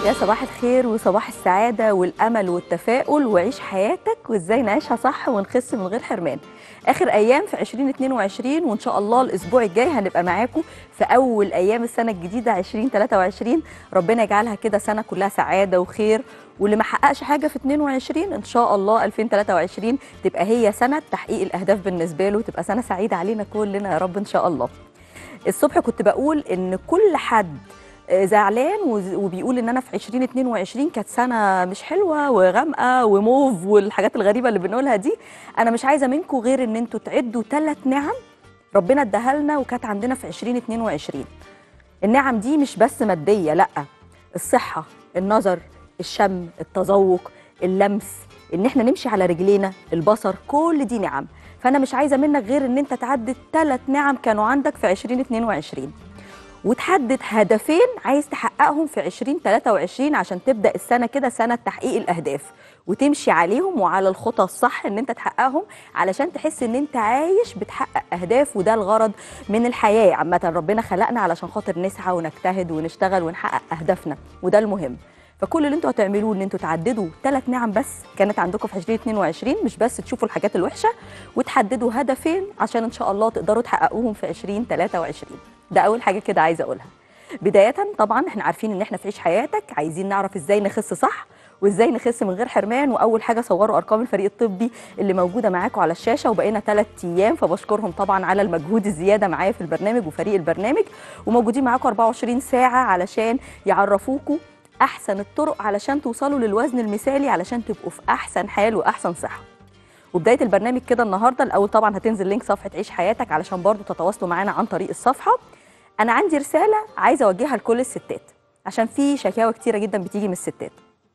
يا صباح الخير وصباح السعادة والأمل والتفاؤل وعيش حياتك وإزاي نعيشها صح ونخس من غير حرمان آخر أيام في 2022 وإن شاء الله الأسبوع الجاي هنبقى معاكم في أول أيام السنة الجديدة 2023 ربنا يجعلها كده سنة كلها سعادة وخير واللي ما حققش حاجة في 22 إن شاء الله 2023 تبقى هي سنة تحقيق الأهداف بالنسبة له تبقى سنة سعيدة علينا كلنا يا رب إن شاء الله الصبح كنت بقول إن كل حد زعلان وز- وبيقول ان انا في 2022 كانت سنه مش حلوه وغامقه وموف والحاجات الغريبه اللي بنقولها دي انا مش عايزه منكم غير ان انتوا تعدوا ثلاث نعم ربنا اداها لنا وكانت عندنا في 2022 النعم دي مش بس ماديه لا الصحه النظر الشم التذوق اللمس ان احنا نمشي على رجلينا البصر كل دي نعم فانا مش عايزه منك غير ان انت تعدي ثلاث نعم كانوا عندك في 2022 وتحدد هدفين عايز تحققهم في 2023 عشان تبدا السنه كده سنه تحقيق الاهداف وتمشي عليهم وعلى الخطى الصح ان انت تحققهم علشان تحس ان انت عايش بتحقق اهداف وده الغرض من الحياه عامه ربنا خلقنا علشان خاطر نسعى ونجتهد ونشتغل ونحقق اهدافنا وده المهم فكل اللي انتوا هتعملوه ان انتوا تعددوا ثلاث نعم بس كانت عندكم في 2022 مش بس تشوفوا الحاجات الوحشه وتحددوا هدفين عشان ان شاء الله تقدروا تحققوهم في 2023 ده اول حاجه كده عايزه اقولها بدايه طبعا احنا عارفين ان احنا في عيش حياتك عايزين نعرف ازاي نخس صح وازاي نخس من غير حرمان واول حاجه صوروا ارقام الفريق الطبي اللي موجوده معاكم على الشاشه وبقينا ثلاث ايام فبشكرهم طبعا على المجهود الزياده معايا في البرنامج وفريق البرنامج وموجودين معاكم 24 ساعه علشان يعرفوكم احسن الطرق علشان توصلوا للوزن المثالي علشان تبقوا في احسن حال واحسن صحه وبدايه البرنامج كده النهارده الاول طبعا هتنزل لينك صفحه عيش حياتك علشان برضو تتواصلوا معانا عن طريق الصفحه انا عندي رساله عايزه اوجهها لكل الستات عشان في شكاوى كتيره جدا بتيجي من الستات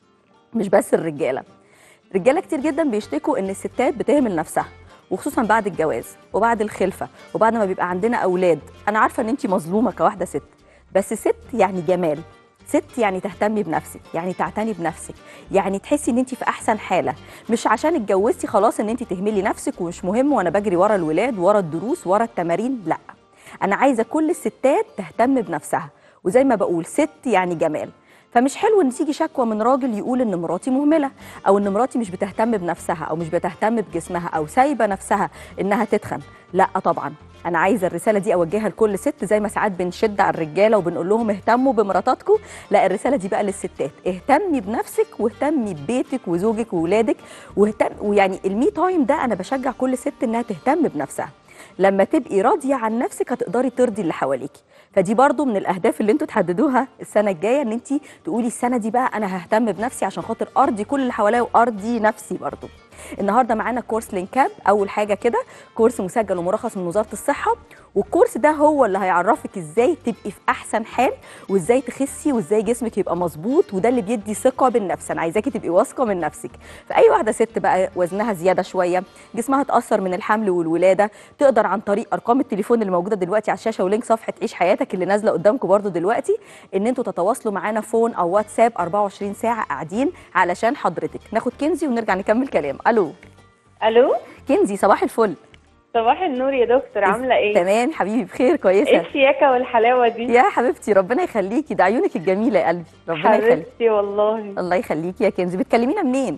مش بس الرجاله رجاله كتير جدا بيشتكوا ان الستات بتهمل نفسها وخصوصا بعد الجواز وبعد الخلفه وبعد ما بيبقى عندنا اولاد انا عارفه ان انت مظلومه كواحده ست بس ست يعني جمال ست يعني تهتمي بنفسك يعني تعتني بنفسك يعني تحسي ان انت في احسن حاله مش عشان اتجوزتي خلاص ان انت تهملي نفسك ومش مهم وانا بجري ورا الولاد ورا الدروس ورا التمارين لا انا عايزه كل الستات تهتم بنفسها وزي ما بقول ست يعني جمال فمش حلو ان تيجي شكوى من راجل يقول ان مراتي مهمله او ان مراتي مش بتهتم بنفسها او مش بتهتم بجسمها او سايبه نفسها انها تتخن لا طبعا انا عايزه الرساله دي اوجهها لكل ست زي ما ساعات بنشد على الرجاله وبنقول لهم اهتموا بمراتاتكم لا الرساله دي بقى للستات اهتمي بنفسك واهتمي ببيتك وزوجك وولادك واهتم ويعني المي تايم ده انا بشجع كل ست انها تهتم بنفسها لما تبقي راضيه عن نفسك هتقدري ترضي اللي حواليكي فدي برضو من الاهداف اللي انتوا تحددوها السنه الجايه ان انت تقولي السنه دي بقى انا ههتم بنفسي عشان خاطر ارضي كل اللي حواليا وارضي نفسي برضو النهارده معانا كورس لينكاب اول حاجه كده كورس مسجل ومرخص من وزاره الصحه والكورس ده هو اللي هيعرفك ازاي تبقي في احسن حال وازاي تخسي وازاي جسمك يبقى مظبوط وده اللي بيدي ثقه بالنفس انا عايزاكي تبقي واثقه من نفسك فاي واحده ست بقى وزنها زياده شويه جسمها اتاثر من الحمل والولاده تقدر عن طريق ارقام التليفون اللي موجوده دلوقتي على الشاشه ولينك صفحه عيش حياتك اللي نازله قدامكم برضو دلوقتي ان انتوا تتواصلوا معانا فون او واتساب 24 ساعه قاعدين علشان حضرتك ناخد كنزي ونرجع نكمل كلام الو الو كنزي صباح الفل صباح النور يا دكتور عامله ايه تمام حبيبي بخير كويسه ايه الشياكه والحلاوه دي يا حبيبتي ربنا يخليكي ده عيونك الجميله يا قلبي ربنا يخليك حبيبتي والله الله يخليكي يا كنزي بتكلمينا منين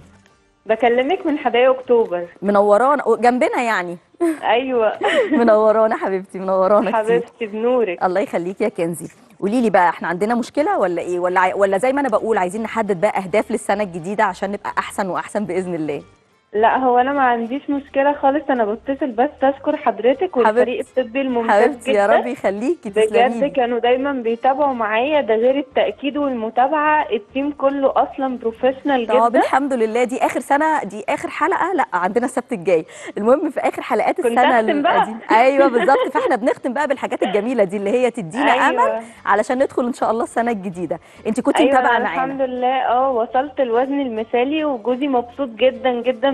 بكلمك من حدائق اكتوبر منورانا جنبنا يعني ايوه منورانا حبيبتي منورانا كتير حبيبتي بنورك الله يخليكي يا كنزي قولي لي بقى احنا عندنا مشكله ولا ايه ولا عاي- ولا زي ما انا بقول عايزين نحدد بقى اهداف للسنه الجديده عشان نبقى احسن واحسن باذن الله لا هو انا ما عنديش مشكله خالص انا بتصل بس اشكر حضرتك والفريق حبيبتي. الطبي الممتاز حبيبتي يا جدا رب يخليكي تسلمي بجد لي. كانوا دايما بيتابعوا معايا ده غير التاكيد والمتابعه التيم كله اصلا بروفيشنال طب جدا الحمد لله دي اخر سنه دي اخر حلقه لا عندنا السبت الجاي المهم في اخر حلقات كنت السنه أختم بقى. القديمة. ايوه بالظبط فاحنا بنختم بقى بالحاجات الجميله دي اللي هي تدينا أيوة. امل علشان ندخل ان شاء الله السنه الجديده انت كنت ايوه متابعه أنا معانا الحمد لله اه وصلت الوزن المثالي وجوزي مبسوط جدا جدا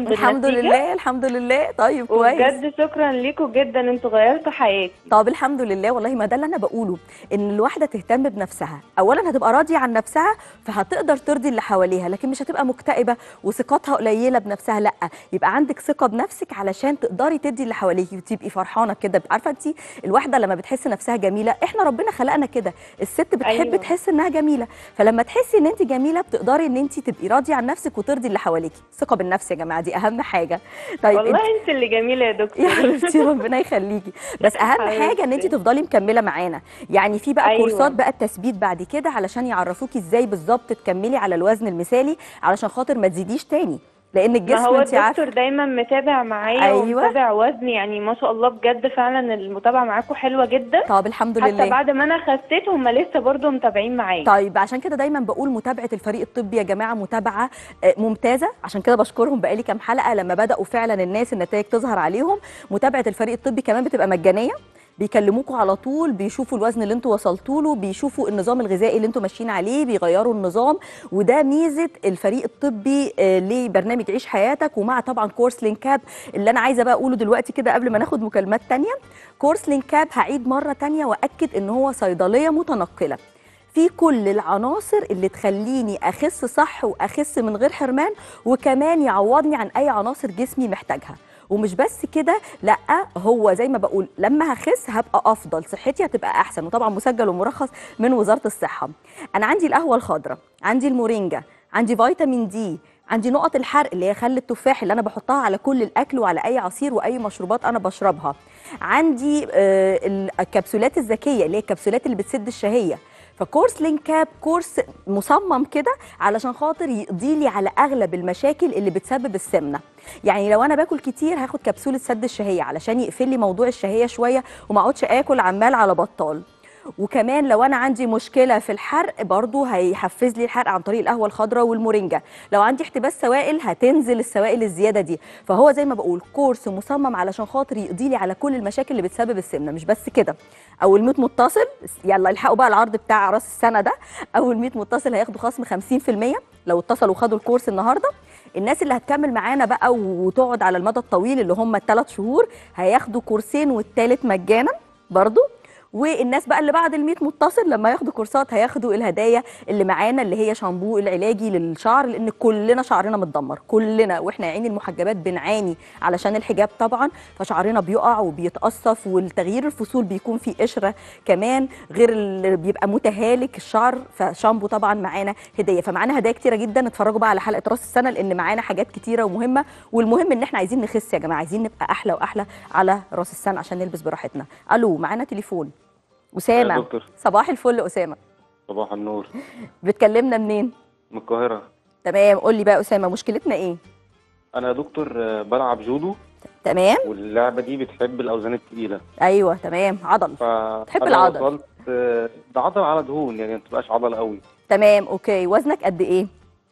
الحمد بالنتيجة. لله الحمد لله طيب كويس وبجد شكرا ليكم جدا انتوا غيرتوا حياتي طب الحمد لله والله ما ده اللي انا بقوله ان الواحده تهتم بنفسها اولا هتبقى راضيه عن نفسها فهتقدر ترضي اللي حواليها لكن مش هتبقى مكتئبه وثقتها قليله بنفسها لا يبقى عندك ثقه بنفسك علشان تقدري تدي اللي حواليكي وتبقي فرحانه كده عارفه انت الواحده لما بتحس نفسها جميله احنا ربنا خلقنا كده الست بتحب أيوة. أيوة. تحس انها جميله فلما تحسي ان انت جميله بتقدري ان انت تبقي راضيه عن نفسك وترضي اللي حواليكي ثقه بالنفس يا جماعه دي اهم حاجه طيب والله انت انت اللي جميله يا يا دكتور حبيبتي ربنا يخليكي بس اهم حبيبتي. حاجه ان انت تفضلي مكمله معانا يعني في بقى أيوة. كورسات بقى التثبيت بعد كده علشان يعرفوكي ازاي بالظبط تكملي على الوزن المثالي علشان خاطر ما تزيديش تاني لان ما الجسم هو انت عارفه الدكتور دايما متابع معايا أيوة. ومتابع وزني يعني ما شاء الله بجد فعلا المتابعه معاكم حلوه جدا طب الحمد حتى لله بعد ما انا خسيت هم لسه برضو متابعين معايا طيب عشان كده دايما بقول متابعه الفريق الطبي يا جماعه متابعه آه، ممتازه عشان كده بشكرهم بقالي كام حلقه لما بداوا فعلا الناس النتائج تظهر عليهم متابعه الفريق الطبي كمان بتبقى مجانيه بيكلموكوا على طول بيشوفوا الوزن اللي انتوا وصلتوا له بيشوفوا النظام الغذائي اللي انتوا ماشيين عليه بيغيروا النظام وده ميزه الفريق الطبي آه، لبرنامج عيش حياتك ومع طبعا كورس لينكاب اللي انا عايزه بقى اقوله دلوقتي كده قبل ما ناخد مكالمات تانية كورس لينكاب هعيد مره تانية واكد ان هو صيدليه متنقله في كل العناصر اللي تخليني اخس صح واخس من غير حرمان وكمان يعوضني عن اي عناصر جسمي محتاجها ومش بس كده لا هو زي ما بقول لما هخس هبقى افضل صحتي هتبقى احسن وطبعا مسجل ومرخص من وزاره الصحه انا عندي القهوه الخضراء عندي المورينجا عندي فيتامين دي عندي نقط الحرق اللي هي خل التفاح اللي انا بحطها على كل الاكل وعلى اي عصير واي مشروبات انا بشربها عندي آه، الكبسولات الذكيه اللي هي الكبسولات اللي بتسد الشهيه فكورس لينكاب كورس مصمم كده علشان خاطر يقضي لي على اغلب المشاكل اللي بتسبب السمنه يعني لو انا باكل كتير هاخد كبسوله سد الشهيه علشان يقفل لي موضوع الشهيه شويه وما اقعدش اكل عمال على بطال وكمان لو انا عندي مشكله في الحرق برضو هيحفز لي الحرق عن طريق القهوه الخضراء والمورينجا لو عندي احتباس سوائل هتنزل السوائل الزياده دي فهو زي ما بقول كورس مصمم علشان خاطر يقضي لي على كل المشاكل اللي بتسبب السمنه مش بس كده اول 100 متصل يلا الحقوا بقى العرض بتاع راس السنه ده اول 100 متصل هياخدوا خصم 50% لو اتصلوا وخدوا الكورس النهارده الناس اللي هتكمل معانا بقى وتقعد على المدى الطويل اللي هم الثلاث شهور هياخدوا كورسين والثالث مجانا برضو والناس بقى اللي بعد ال 100 متصل لما ياخدوا كورسات هياخدوا الهدايا اللي معانا اللي هي شامبو العلاجي للشعر لان كلنا شعرنا متدمر كلنا واحنا يا عيني المحجبات بنعاني علشان الحجاب طبعا فشعرنا بيقع وبيتقصف والتغيير الفصول بيكون فيه قشره كمان غير اللي بيبقى متهالك الشعر فشامبو طبعا معانا هديه فمعانا هدايا كتيره جدا اتفرجوا بقى على حلقه راس السنه لان معانا حاجات كتيره ومهمه والمهم ان احنا عايزين نخس يا جماعه عايزين نبقى احلى واحلى على راس السنه عشان نلبس براحتنا الو معانا تليفون يا اسامه دكتور صباح الفل اسامه صباح النور بتكلمنا منين من القاهرة تمام قول لي بقى اسامه مشكلتنا ايه أنا يا دكتور آه، بلعب جودو تمام واللعبة دي بتحب الأوزان التقيلة ايوه تمام عضل ف بتحب أنا العضل. وصلت آه، ده عضل على دهون يعني ما تبقاش عضل قوي تمام اوكي وزنك قد ايه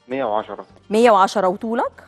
110 110 وطولك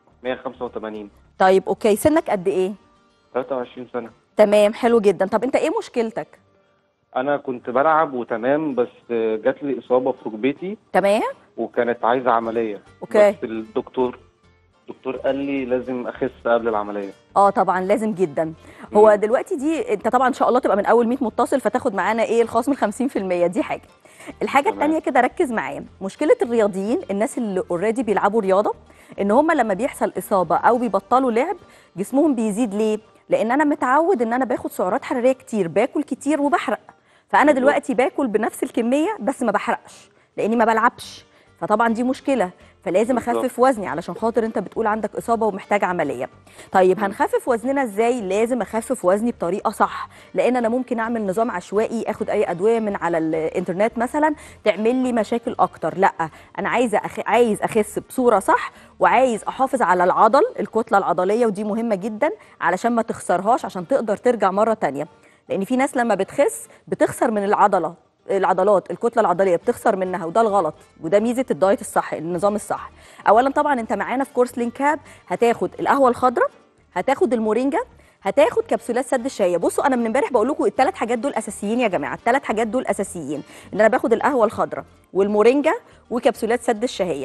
185 طيب اوكي سنك قد ايه 23 سنة تمام حلو جدا طب انت ايه مشكلتك أنا كنت بلعب وتمام بس آه، جات لي إصابة في ركبتي تمام وكانت عايزة عملية اوكي بس الدكتور الدكتور قال لي لازم أخس قبل العملية اه طبعا لازم جدا هو مم. دلوقتي دي انت طبعا ان شاء الله تبقى من اول 100 متصل فتاخد معانا ايه الخصم ال 50% دي حاجه الحاجه تمام. الثانيه كده ركز معايا مشكله الرياضيين الناس اللي اوريدي بيلعبوا رياضه ان هم لما بيحصل اصابه او بيبطلوا لعب جسمهم بيزيد ليه لان انا متعود ان انا باخد سعرات حراريه كتير باكل كتير وبحرق فانا بالظبط. دلوقتي باكل بنفس الكميه بس ما بحرقش لاني ما بلعبش فطبعا دي مشكله فلازم بالظبط. اخفف وزني علشان خاطر انت بتقول عندك اصابه ومحتاج عمليه طيب مم. هنخفف وزننا ازاي لازم اخفف وزني بطريقه صح لان انا ممكن اعمل نظام عشوائي اخد اي ادويه من على الانترنت مثلا تعمل لي مشاكل اكتر لا انا عايزه أخ... عايز اخس بصوره صح وعايز احافظ على العضل الكتله العضليه ودي مهمه جدا علشان ما تخسرهاش عشان تقدر ترجع مره تانية لان في ناس لما بتخس بتخسر من العضله العضلات الكتله العضليه بتخسر منها وده الغلط وده ميزه الدايت الصح النظام الصح اولا طبعا انت معانا في كورس لينكاب هتاخد القهوه الخضراء هتاخد المورينجا هتاخد كبسولات سد الشهيه بصوا انا من امبارح بقول لكم الثلاث حاجات دول اساسيين يا جماعه الثلاث حاجات دول اساسيين ان انا باخد القهوه الخضراء والمورينجا وكبسولات سد الشهيه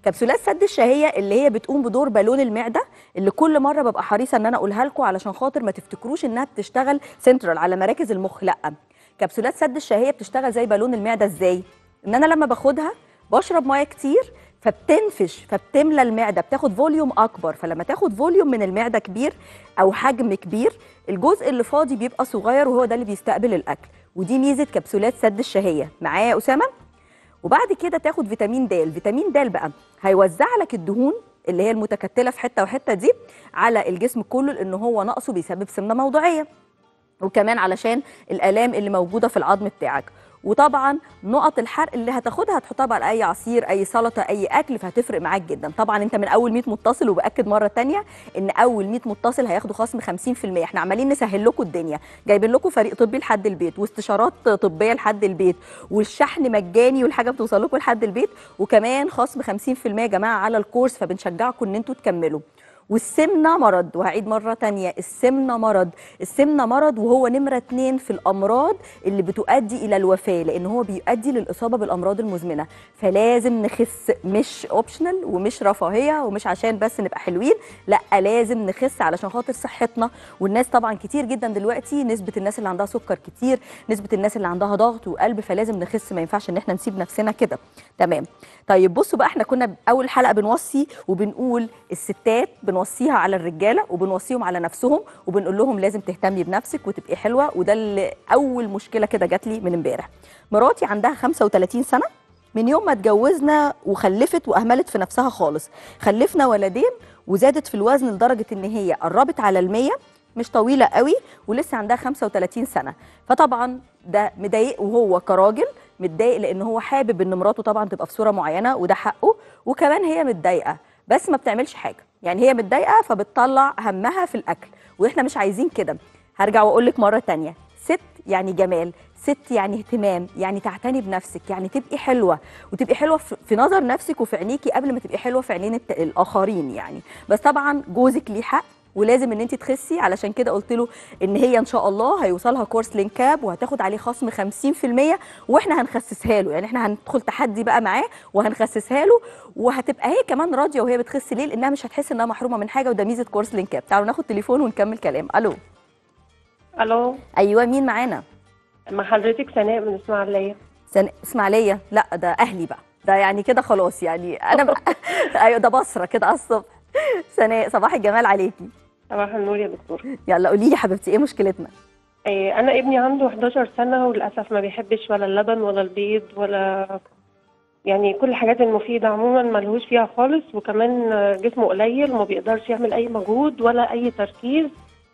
كبسولات سد الشهيه اللي هي بتقوم بدور بالون المعده اللي كل مره ببقى حريصه ان انا اقولها لكم علشان خاطر ما تفتكروش انها بتشتغل سنترال على مراكز المخ لا كبسولات سد الشهيه بتشتغل زي بالون المعده ازاي ان انا لما باخدها بشرب ميه كتير فبتنفش فبتملى المعده بتاخد فوليوم اكبر فلما تاخد فوليوم من المعده كبير او حجم كبير الجزء اللي فاضي بيبقى صغير وهو ده اللي بيستقبل الاكل ودي ميزه كبسولات سد الشهيه معايا يا اسامه وبعد كده تاخد فيتامين د فيتامين د بقى هيوزع لك الدهون اللي هي المتكتله في حته وحته دي على الجسم كله لان هو نقصه بيسبب سمنه موضعيه وكمان علشان الالام اللي موجوده في العظم بتاعك وطبعا نقط الحرق اللي هتاخدها هتحطها بقى على اي عصير اي سلطه اي اكل فهتفرق معاك جدا طبعا انت من اول 100 متصل وباكد مره تانية ان اول 100 متصل هياخدوا خصم 50% احنا عمالين نسهل لكم الدنيا جايبين لكم فريق طبي لحد البيت واستشارات طبيه لحد البيت والشحن مجاني والحاجه بتوصل لكم لحد البيت وكمان خصم 50% يا جماعه على الكورس فبنشجعكم ان انتوا تكملوا والسمنه مرض وهعيد مره تانية السمنه مرض السمنه مرض وهو نمره اتنين في الامراض اللي بتؤدي الى الوفاه لان هو بيؤدي للاصابه بالامراض المزمنه فلازم نخس مش اوبشنال ومش رفاهيه ومش عشان بس نبقى حلوين لا لازم نخس علشان خاطر صحتنا والناس طبعا كتير جدا دلوقتي نسبه الناس اللي عندها سكر كتير نسبه الناس اللي عندها ضغط وقلب فلازم نخس ما ينفعش ان احنا نسيب نفسنا كده تمام طيب بصوا بقى احنا كنا اول حلقه بنوصي وبنقول الستات بنوصيها على الرجاله وبنوصيهم على نفسهم وبنقول لهم لازم تهتمي بنفسك وتبقي حلوه وده اللي اول مشكله كده جات لي من امبارح مراتي عندها 35 سنه من يوم ما اتجوزنا وخلفت واهملت في نفسها خالص خلفنا ولدين وزادت في الوزن لدرجه ان هي قربت على المية مش طويله قوي ولسه عندها 35 سنه فطبعا ده مضايق وهو كراجل متضايق لان هو حابب ان مراته طبعا تبقى في صوره معينه وده حقه وكمان هي متضايقه بس ما بتعملش حاجه يعني هي متضايقه فبتطلع همها في الاكل واحنا مش عايزين كده هرجع واقول لك مره تانية ست يعني جمال ست يعني اهتمام يعني تعتني بنفسك يعني تبقي حلوه وتبقي حلوه في في نظر نفسك وفي عينيكي قبل ما تبقي حلوه في عينين الت- الاخرين يعني بس طبعا جوزك ليه حق ولازم ان انت تخسي علشان كده قلت له ان هي ان شاء الله هيوصلها كورس لينكاب وهتاخد عليه خصم 50% واحنا هنخسسها له يعني احنا هندخل تحدي بقى معاه وهنخسسها له وهتبقى هي كمان راضيه وهي بتخس ليه لانها مش هتحس انها محرومه من حاجه وده ميزه كورس لينكاب تعالوا ناخد تليفون ونكمل كلام الو الو ايوه مين معانا مع حضرتك سناء من اسماعيليه سن... اسماعيليه لا ده اهلي بقى ده يعني كده خلاص يعني انا ب... ايوه ده بصره كده على الصبح سناء صباح الجمال عليكي صباح النور يا دكتور يلا قولي لي يا حبيبتي ايه مشكلتنا إيه، انا ابني عنده 11 سنه وللاسف ما بيحبش ولا اللبن ولا البيض ولا يعني كل الحاجات المفيده عموما ملهوش فيها خالص وكمان جسمه قليل وما بيقدرش يعمل اي مجهود ولا اي تركيز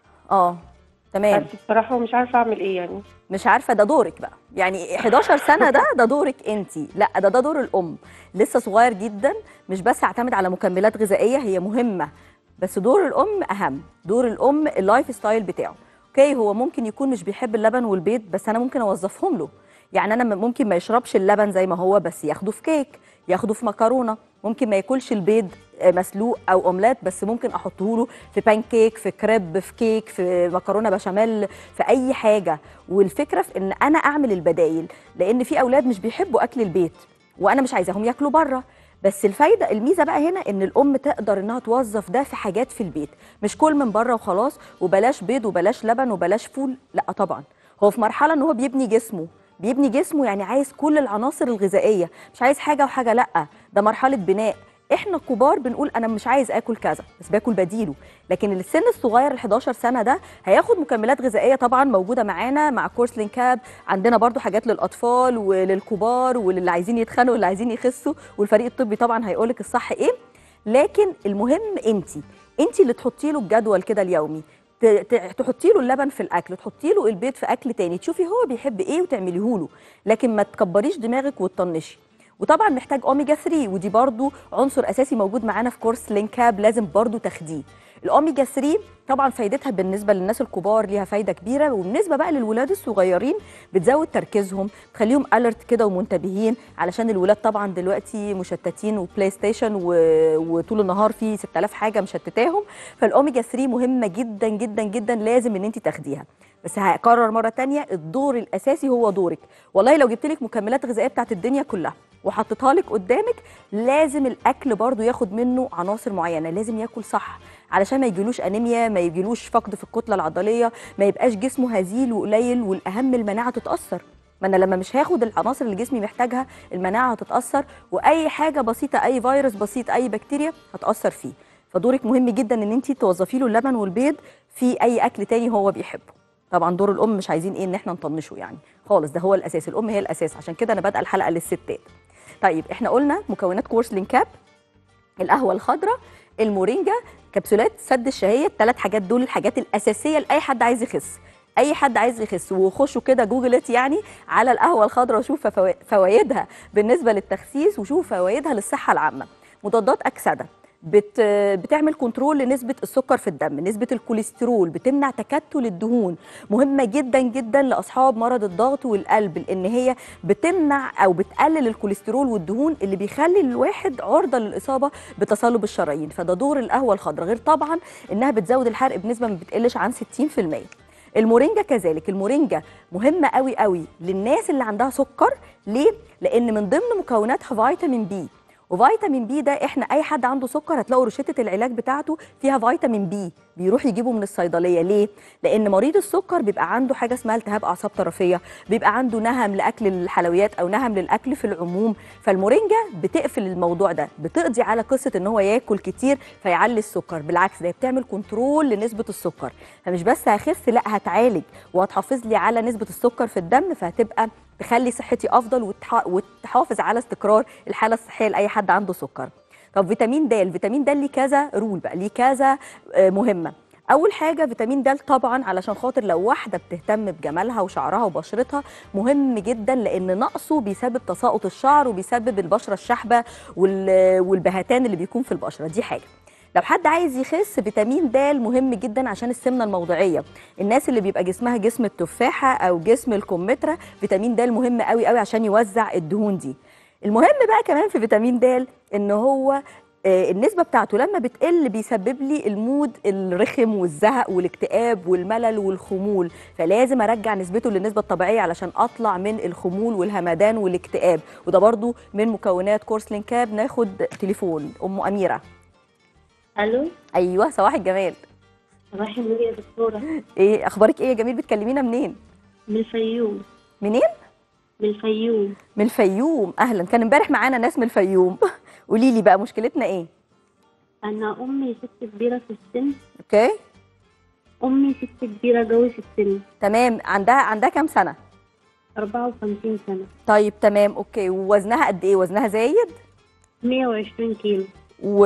اه تمام بس بصراحه مش عارفه اعمل ايه يعني مش عارفه ده دورك بقى يعني 11 سنه ده ده دورك انت لا ده ده دور الام لسه صغير جدا مش بس اعتمد على مكملات غذائيه هي مهمه بس دور الام اهم دور الام اللايف ستايل بتاعه اوكي هو ممكن يكون مش بيحب اللبن والبيض بس انا ممكن اوظفهم له يعني انا م- ممكن ما يشربش اللبن زي ما هو بس ياخده في كيك ياخده في مكرونه ممكن ما ياكلش البيض آه، مسلوق او اومليت بس ممكن احطه له في بان كيك في كريب في كيك في مكرونه بشاميل في اي حاجه والفكره في ان انا اعمل البدايل لان في اولاد مش بيحبوا اكل البيت وانا مش عايزاهم ياكلوا بره بس الفايده الميزه بقى هنا ان الام تقدر انها توظف ده في حاجات في البيت مش كل من بره وخلاص وبلاش بيض وبلاش لبن وبلاش فول لا طبعا هو في مرحله ان هو بيبني جسمه بيبني جسمه يعني عايز كل العناصر الغذائيه مش عايز حاجه وحاجه لا ده مرحله بناء احنا الكبار بنقول انا مش عايز اكل كذا بس باكل بديله لكن السن الصغير ال 11 سنه ده هياخد مكملات غذائيه طبعا موجوده معانا مع كورس لينكاب عندنا برضو حاجات للاطفال وللكبار وللي عايزين يتخنوا واللي عايزين يخسوا والفريق الطبي طبعا هيقولك الصح ايه لكن المهم انت انت اللي تحطي له الجدول كده اليومي ت- ت- تحطي له اللبن في الاكل تحطي له البيض في اكل تاني تشوفي هو بيحب ايه وتعمليه له لكن ما تكبريش دماغك وتطنشي وطبعا محتاج اوميجا 3 ودي برضو عنصر اساسي موجود معانا في كورس لينكاب لازم برضو تاخديه الاوميجا 3 طبعا فايدتها بالنسبه للناس الكبار ليها فايده كبيره وبالنسبه بقى للولاد الصغيرين بتزود تركيزهم تخليهم الرت كده ومنتبهين علشان الولاد طبعا دلوقتي مشتتين وبلاي ستيشن و... وطول النهار في 6000 حاجه مشتتاهم فالاوميجا 3 مهمه جدا جدا جدا لازم ان انت تاخديها بس هكرر مره تانية الدور الاساسي هو دورك والله لو جبت لك مكملات غذائيه بتاعت الدنيا كلها وحطيتها لك قدامك لازم الاكل برضو ياخد منه عناصر معينه لازم ياكل صح علشان ما يجيلوش انيميا ما يجيلوش فقد في الكتله العضليه ما يبقاش جسمه هزيل وقليل والاهم المناعه تتاثر ما انا لما مش هاخد العناصر اللي جسمي محتاجها المناعه هتتاثر واي حاجه بسيطه اي فيروس بسيط اي بكتيريا هتاثر فيه فدورك مهم جدا ان انت توظفي له اللبن والبيض في اي اكل تاني هو بيحبه طبعا دور الام مش عايزين ايه ان احنا نطنشه يعني خالص ده هو الاساس الام هي الاساس عشان كده انا بادئه الحلقه للستات طيب احنا قلنا مكونات كورس لينكاب القهوه الخضراء المورينجا كبسولات سد الشهيه الثلاث حاجات دول الحاجات الاساسيه لاي حد عايز يخس اي حد عايز يخس وخشوا كده جوجلت يعني على القهوه الخضراء وشوف فوا- فوائدها بالنسبه للتخسيس وشوف فوائدها للصحه العامه مضادات اكسده بت بتعمل كنترول لنسبه السكر في الدم نسبه الكوليسترول بتمنع تكتل الدهون مهمه جدا جدا لاصحاب مرض الضغط والقلب لان هي بتمنع او بتقلل الكوليسترول والدهون اللي بيخلي الواحد عرضه للاصابه بتصلب الشرايين فده دور القهوه الخضراء غير طبعا انها بتزود الحرق بنسبه ما بتقلش عن 60% المورينجا كذلك المورينجا مهمه قوي قوي للناس اللي عندها سكر ليه لان من ضمن مكوناتها فيتامين بي وفيتامين بي ده احنا اي حد عنده سكر هتلاقوا روشته العلاج بتاعته فيها فيتامين بي بيروح يجيبه من الصيدليه ليه لان مريض السكر بيبقى عنده حاجه اسمها التهاب اعصاب طرفيه بيبقى عنده نهم لاكل الحلويات او نهم للاكل في العموم فالمورينجا بتقفل الموضوع ده بتقضي على قصه ان هو ياكل كتير فيعلي السكر بالعكس ده بتعمل كنترول لنسبه السكر فمش بس هخس لا هتعالج وهتحافظ لي على نسبه السكر في الدم فهتبقى تخلي صحتي افضل وتح- وتحافظ على استقرار الحاله الصحيه لاي حد عنده سكر طب فيتامين د فيتامين د ليه كذا رول بقى ليه كذا آه، مهمه اول حاجه فيتامين د طبعا علشان خاطر لو واحده بتهتم بجمالها وشعرها وبشرتها مهم جدا لان نقصه بيسبب تساقط الشعر وبيسبب البشره الشحبه وال- والبهتان اللي بيكون في البشره دي حاجه لو حد عايز يخس فيتامين د مهم جدا عشان السمنه الموضعيه الناس اللي بيبقى جسمها جسم التفاحه او جسم الكمثرى فيتامين د مهم قوي قوي عشان يوزع الدهون دي المهم بقى كمان في فيتامين د ان هو آه، النسبه بتاعته لما بتقل بيسبب لي المود الرخم والزهق والاكتئاب والملل والخمول فلازم ارجع نسبته للنسبه الطبيعيه علشان اطلع من الخمول والهمدان والاكتئاب وده برضو من مكونات كورس لينكاب ناخد تليفون ام اميره الو ايوه صباح الجمال صباح النور يا دكتوره ايه اخبارك ايه يا جميل بتكلمينا منين من الفيوم منين من الفيوم من الفيوم اهلا كان امبارح معانا ناس من الفيوم قولي لي بقى مشكلتنا ايه انا امي ست كبيره في السن اوكي امي ست كبيره قوي في السن تمام عندها عندها كام سنه 54 سنه طيب تمام اوكي ووزنها قد ايه وزنها زايد 120 كيلو و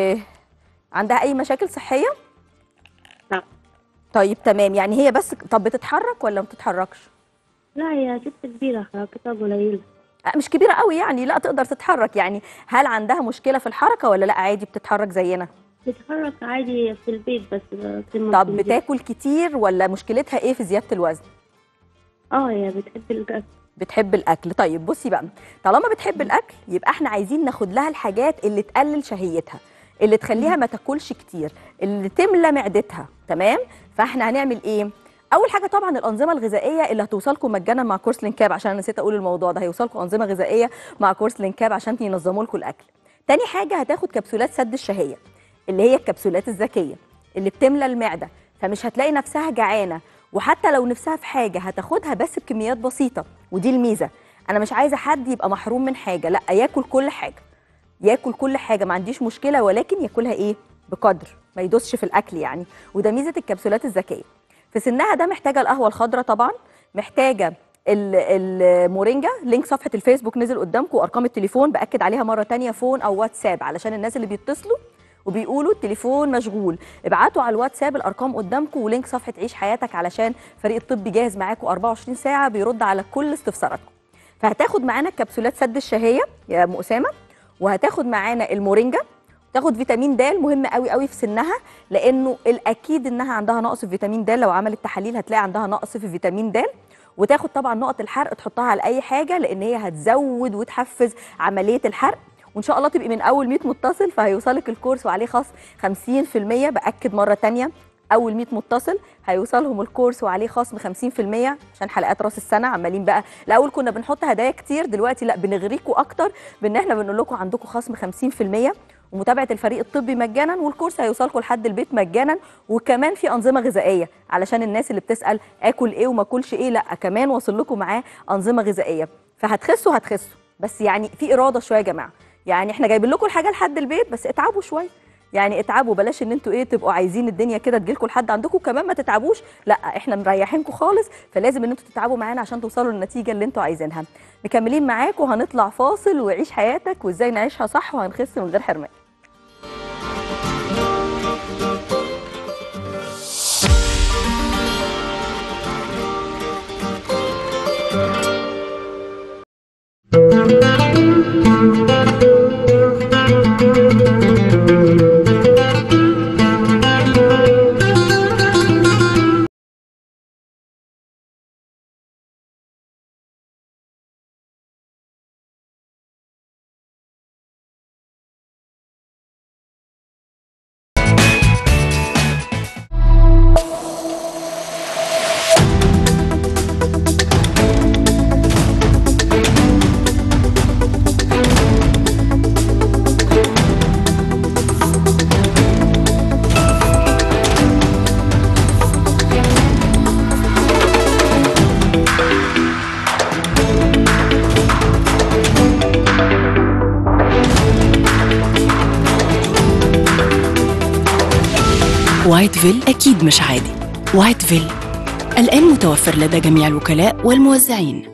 عندها اي مشاكل صحيه لا طيب تمام يعني هي بس طب بتتحرك ولا ما بتتحركش لا هي ست كبيره حركتها قليله آه، مش كبيره قوي يعني لا تقدر تتحرك يعني هل عندها مشكله في الحركه ولا لا عادي بتتحرك زينا بتتحرك عادي في البيت بس لما طب بتنزل. بتاكل كتير ولا مشكلتها ايه في زياده الوزن اه هي بتحب الاكل بتحب الاكل طيب بصي بقى طالما بتحب الاكل يبقى احنا عايزين ناخد لها الحاجات اللي تقلل شهيتها اللي تخليها ما تاكلش كتير اللي تملى معدتها تمام فاحنا هنعمل ايه اول حاجه طبعا الانظمه الغذائيه اللي هتوصلكم مجانا مع كورس لينكاب عشان انا نسيت اقول الموضوع ده هيوصلكم انظمه غذائيه مع كورس لينكاب عشان ينظموا لكم الاكل تاني حاجه هتاخد كبسولات سد الشهيه اللي هي الكبسولات الذكيه اللي بتملى المعده فمش هتلاقي نفسها جعانه وحتى لو نفسها في حاجه هتاخدها بس بكميات بسيطه ودي الميزه انا مش عايزه حد يبقى محروم من حاجه لا ياكل كل حاجه ياكل كل حاجه ما عنديش مشكله ولكن ياكلها ايه بقدر ما يدوسش في الاكل يعني وده ميزه الكبسولات الذكيه في سنها ده محتاجه القهوه الخضراء طبعا محتاجه ال- المورينجا لينك صفحه الفيسبوك نزل قدامكم وارقام التليفون باكد عليها مره تانية فون او واتساب علشان الناس اللي بيتصلوا وبيقولوا التليفون مشغول ابعتوا على الواتساب الارقام قدامكم ولينك صفحه عيش حياتك علشان فريق الطب جاهز معاكم 24 ساعه بيرد على كل استفساراتكم فهتاخد معانا كبسولات سد الشهيه يا ام اسامه وهتاخد معانا المورينجا تاخد فيتامين د مهم قوي قوي في سنها لانه الاكيد انها عندها نقص في فيتامين د لو عملت تحاليل هتلاقي عندها نقص في فيتامين د وتاخد طبعا نقط الحرق تحطها على اي حاجه لان هي هتزود وتحفز عمليه الحرق وان شاء الله تبقي من اول 100 متصل فهيوصلك الكورس وعليه خصم 50% باكد مره تانية اول 100 متصل هيوصلهم الكورس وعليه خصم 50% عشان حلقات راس السنه عمالين بقى الاول كنا بنحط هدايا كتير دلوقتي لا بنغريكوا اكتر بان احنا بنقول لكم عندكم خصم 50% ومتابعه الفريق الطبي مجانا والكورس هيوصلكم لحد البيت مجانا وكمان في انظمه غذائيه علشان الناس اللي بتسال اكل ايه وما اكلش ايه لا كمان واصل لكم معاه انظمه غذائيه فهتخسوا هتخسوا بس يعني في اراده شويه يا جماعه يعني احنا جايبين لكم الحاجه لحد البيت بس اتعبوا شويه يعني اتعبوا بلاش ان انتوا ايه تبقوا عايزين الدنيا كده تجيلكم لحد عندكم كمان ما تتعبوش لا احنا مريحينكم خالص فلازم ان انتوا تتعبوا معانا عشان توصلوا للنتيجه اللي انتوا عايزينها مكملين معاكم وهنطلع فاصل وعيش حياتك وازاي نعيشها صح وهنخس من غير حرمان وايت فيل أكيد مش عادي وايت فيل الآن متوفر لدى جميع الوكلاء والموزعين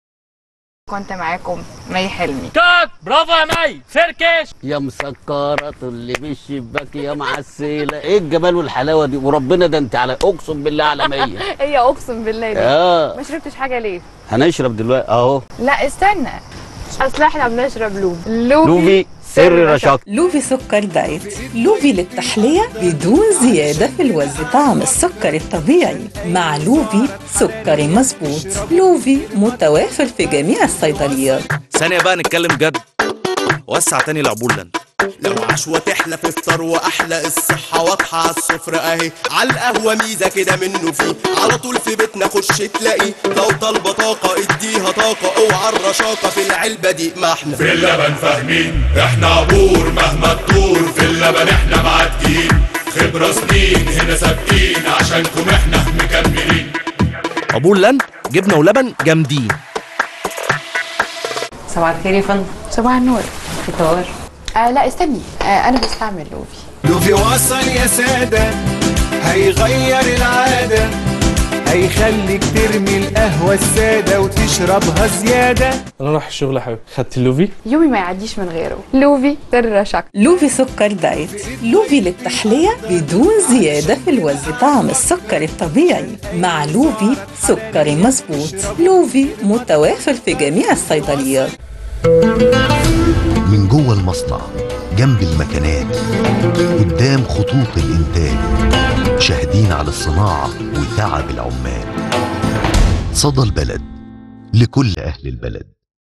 كنت معاكم مي حلمي كات برافو يا مي فركش يا مسكرة اللي بالشباك يا معسلة ايه الجمال والحلاوة دي وربنا ده انت على اقسم بالله على مية هي اقسم بالله دي اه ما شربتش حاجه ليه هنشرب دلوقتي اهو لا استنى اصل احنا بنشرب لوبي لوبي, لوفي سر رشاق لوفي سكر دايت لوفي للتحلية بدون زيادة في الوزن طعم السكر الطبيعي مع لوفي سكري مظبوط لوفي متوافر في جميع الصيدليات ثانية بقى نتكلم جد وسع تاني العبولة لو عشوة تحلى في الفطار واحلى الصحة واضحة على السفرة اهي على القهوة ميزة كده منه فيه على طول في بيتنا خش تلاقي لو طالبة طاقة اديها طاقة اوعى الرشاقة في العلبة دي ما احنا في اللبن فاهمين احنا عبور مهما تدور في اللبن احنا معديين خبرة سنين هنا ثابتين عشانكم احنا مكملين عبول جبنة ولبن جامدين صباح الخير يا فندم صباح النور فطار آه لا استني آه انا بستعمل لوفي لوفي وصل يا سادة هيغير العادة هيخليك ترمي القهوة السادة وتشربها زيادة انا رايح الشغل يا حبيبي خدت اللوفي يومي ما يعديش من غيره لوفي سر رشاق لوفي سكر دايت لوفي للتحلية بدون زيادة في الوزن طعم السكر الطبيعي مع لوفي سكري مظبوط لوفي متوافر في جميع الصيدليات من جوه المصنع جنب المكانات قدام خطوط الإنتاج شاهدين على الصناعة وتعب العمال صدى البلد لكل أهل البلد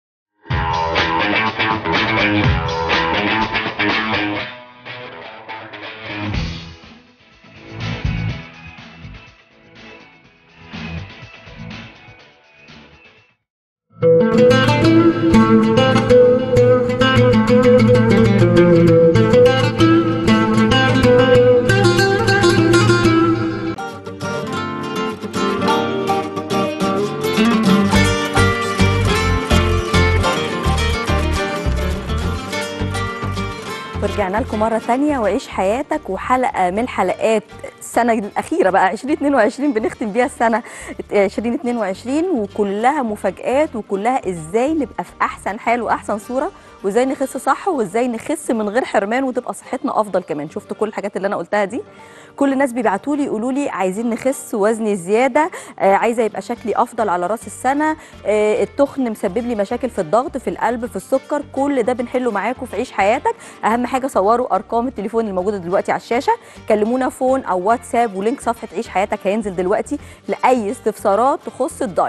ورجعنا لكم مرة تانية وعيش حياتك وحلقة من حلقات السنة الأخيرة بقى 2022 بنختم بيها السنة 2022 وكلها مفاجآت وكلها إزاي نبقى في أحسن حال وأحسن صورة وإزاي نخس صح وإزاي نخس من غير حرمان وتبقى صحتنا أفضل كمان شفتوا كل الحاجات اللي أنا قلتها دي كل الناس بيبعتوا لي يقولوا لي عايزين نخس وزني زياده آه عايزه يبقى شكلي افضل على راس السنه آه التخن مسبب لي مشاكل في الضغط في القلب في السكر كل ده بنحله معاكم في عيش حياتك اهم حاجه صوروا ارقام التليفون الموجوده دلوقتي على الشاشه كلمونا فون او واتساب ولينك صفحه عيش حياتك هينزل دلوقتي لاي استفسارات تخص الدايت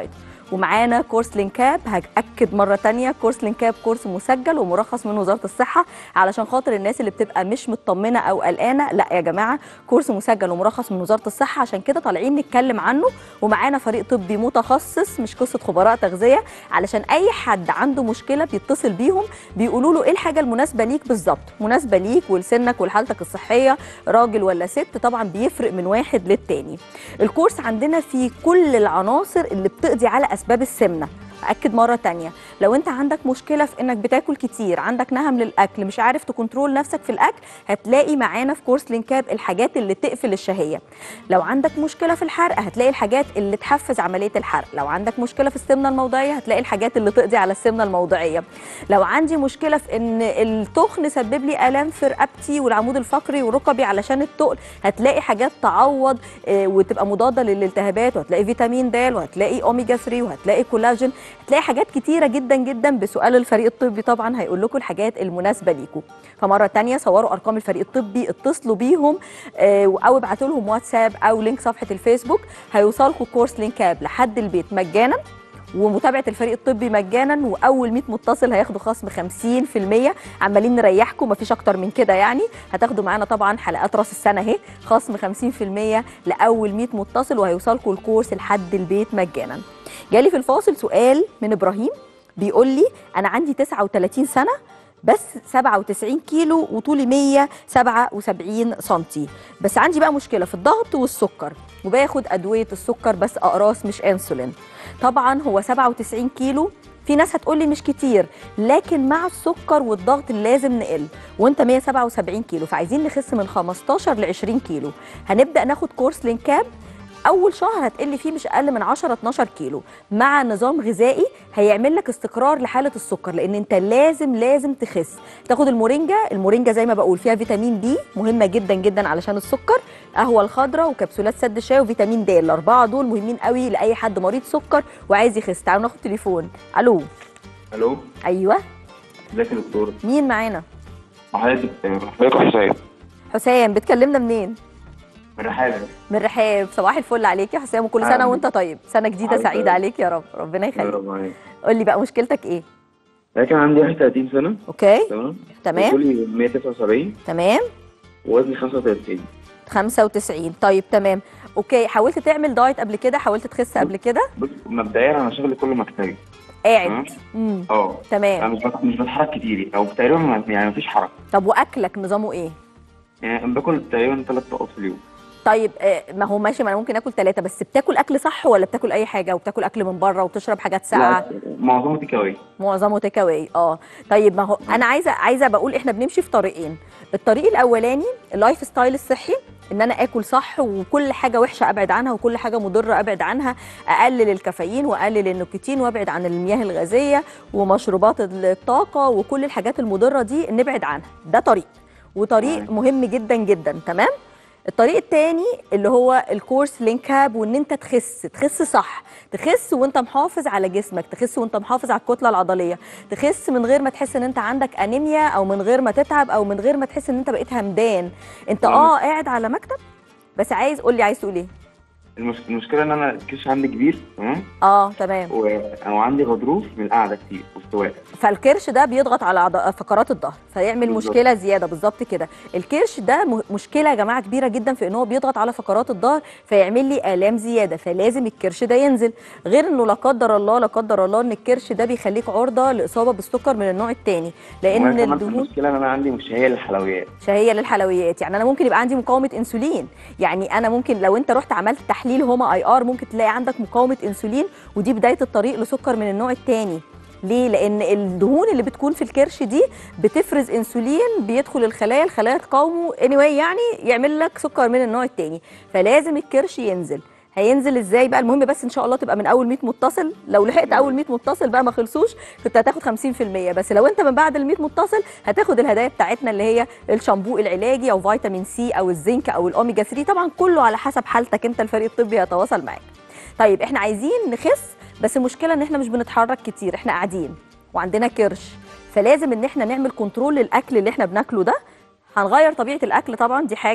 ومعانا كورس لينكاب هاكد مره تانية كورس لينكاب كورس مسجل ومرخص من وزاره الصحه علشان خاطر الناس اللي بتبقى مش مطمنه او قلقانه لا يا جماعه كورس مسجل ومرخص من وزاره الصحه عشان كده طالعين نتكلم عنه ومعانا فريق طبي متخصص مش قصه خبراء تغذيه علشان اي حد عنده مشكله بيتصل بيهم بيقولوا له ايه الحاجه المناسبه ليك بالظبط مناسبه ليك ولسنك ولحالتك الصحيه راجل ولا ست طبعا بيفرق من واحد للتاني الكورس عندنا فيه كل العناصر اللي بتقضي على اسباب السمنه أكد مرة تانية لو أنت عندك مشكلة في إنك بتاكل كتير عندك نهم للأكل مش عارف تكنترول نفسك في الأكل هتلاقي معانا في كورس لينكاب الحاجات اللي تقفل الشهية لو عندك مشكلة في الحرق هتلاقي الحاجات اللي تحفز عملية الحرق لو عندك مشكلة في السمنة الموضعية هتلاقي الحاجات اللي تقضي على السمنة الموضعية لو عندي مشكلة في إن التخن سبب لي آلام في رقبتي والعمود الفقري وركبي علشان التقل هتلاقي حاجات تعوض آه، وتبقى مضادة للالتهابات وهتلاقي فيتامين د وهتلاقي أوميجا 3 وهتلاقي كولاجين هتلاقي حاجات كتيره جدا جدا بسؤال الفريق الطبي طبعا هيقول لكم الحاجات المناسبه ليكم فمره تانية صوروا ارقام الفريق الطبي اتصلوا بيهم آه، او ابعتوا لهم واتساب او لينك صفحه الفيسبوك هيوصلكم كورس لينكاب لحد البيت مجانا ومتابعه الفريق الطبي مجانا واول 100 متصل هياخدوا خصم 50% عمالين نريحكم مفيش اكتر من كده يعني هتاخدوا معانا طبعا حلقات راس السنه اهي خصم 50% لاول 100 متصل وهيوصلكم الكورس لحد البيت مجانا جالي في الفاصل سؤال من ابراهيم بيقول لي انا عندي 39 سنه بس 97 كيلو وطولي 177 سنتي بس عندي بقى مشكله في الضغط والسكر وباخد ادويه السكر بس اقراص مش انسولين طبعا هو 97 كيلو في ناس هتقول لي مش كتير لكن مع السكر والضغط لازم نقل وانت 177 كيلو فعايزين نخس من 15 ل 20 كيلو هنبدا ناخد كورس لينكاب اول شهر هتقل فيه مش اقل من 10 12 كيلو مع نظام غذائي هيعمل لك استقرار لحاله السكر لان انت لازم لازم تخس تاخد المورينجا المورينجا زي ما بقول فيها فيتامين بي مهمه جدا جدا علشان السكر قهوه الخضراء وكبسولات سد الشاي وفيتامين د الاربعه دول مهمين قوي لاي حد مريض سكر وعايز يخس تعالوا ناخد تليفون الو الو ايوه ازيك يا دكتور مين معانا حضرتك حضرتك حسين حسام بتكلمنا منين من رحابة من رحاب صباح الفل عليك يا حسام وكل سنه أهلا. وانت طيب سنه جديده حضرتك سعيده طيب. عليك يا رب ربنا يخليك رب عليك قول لي بقى مشكلتك ايه انا كان عندي 31 سنة اوكي تمام تمام. طولي 179 تمام ووزني 35 95 طيب تمام اوكي حاولت تعمل دايت قبل كده حاولت تخس قبل كده بص مبدئيا انا شغلي كله مكتبي قاعد تمام؟ امم اه تمام. انا مش بت- مش بتحرك كتير او تقريبا ما- يعني مفيش حركة طب واكلك نظامه ايه يعني باكل تقريبا ثلاث طاقات في اليوم طيب آه، ما هو ماشي ما انا ممكن اكل ثلاثه بس بتاكل اكل صح ولا بتاكل اي حاجه وبتاكل اكل من بره وبتشرب حاجات ساقعه لا معظمه تيك اواي معظمه تيك اواي اه طيب ما هو انا عايزه عايزه بقول احنا بنمشي في طريقين الطريق الاولاني اللايف ستايل الصحي ان انا اكل صح وكل حاجه وحشه ابعد عنها وكل حاجه مضره ابعد عنها اقلل الكافيين واقلل النيكوتين وابعد عن المياه الغازيه ومشروبات الطاقه وكل الحاجات المضره دي نبعد عنها ده طريق وطريق مهم جدا جدا تمام الطريق التاني اللي هو الكورس لينكاب وان انت تخس تخس صح تخس وانت محافظ على جسمك تخس وانت محافظ على الكتله العضليه تخس من غير ما تحس ان انت عندك انيميا او من غير ما تتعب او من غير ما تحس ان انت بقيت همدان انت اه قاعد على مكتب بس عايز قول لي عايز تقول ايه المش... المشكلة ان انا الكرش عندي كبير تمام اه تمام و... وعندي غضروف من القعدة كتير واستواء فالكرش ده بيضغط على عض- فقرات الظهر فيعمل بالظبط. مشكله زياده بالظبط كده الكرش ده م- مشكله يا جماعه كبيره جدا في ان هو بيضغط على فقرات الظهر فيعمل لي الام زياده فلازم الكرش ده ينزل غير انه لا قدر الله لا قدر الله ان الكرش ده بيخليك عرضه لاصابه بالسكر من النوع الثاني لان وأنا كمان الدهون المشكلة ان انا عندي مش هي للحلويات شهيه للحلويات يعني انا ممكن يبقى عندي مقاومه انسولين يعني انا ممكن لو انت رحت عملت تحليل هما اي ار ممكن تلاقي عندك مقاومه انسولين ودي بدايه الطريق لسكر من النوع الثاني ليه؟ لأن الدهون اللي بتكون في الكرش دي بتفرز انسولين بيدخل الخلايا، الخلايا تقاومه anyway يعني يعمل لك سكر من النوع الثاني، فلازم الكرش ينزل. هينزل ازاي بقى المهم بس ان شاء الله تبقى من اول 100 متصل لو لحقت اول 100 متصل بقى ما خلصوش كنت هتاخد 50% بس لو انت من بعد ال 100 متصل هتاخد الهدايا بتاعتنا اللي هي الشامبو العلاجي او فيتامين سي او الزنك او الاوميجا 3 طبعا كله على حسب حالتك انت الفريق الطبي هيتواصل معاك طيب احنا عايزين نخس بس المشكله ان احنا مش بنتحرك كتير احنا قاعدين وعندنا كرش فلازم ان احنا نعمل كنترول للاكل اللي احنا بناكله ده هنغير طبيعه الاكل طبعا دي حاجه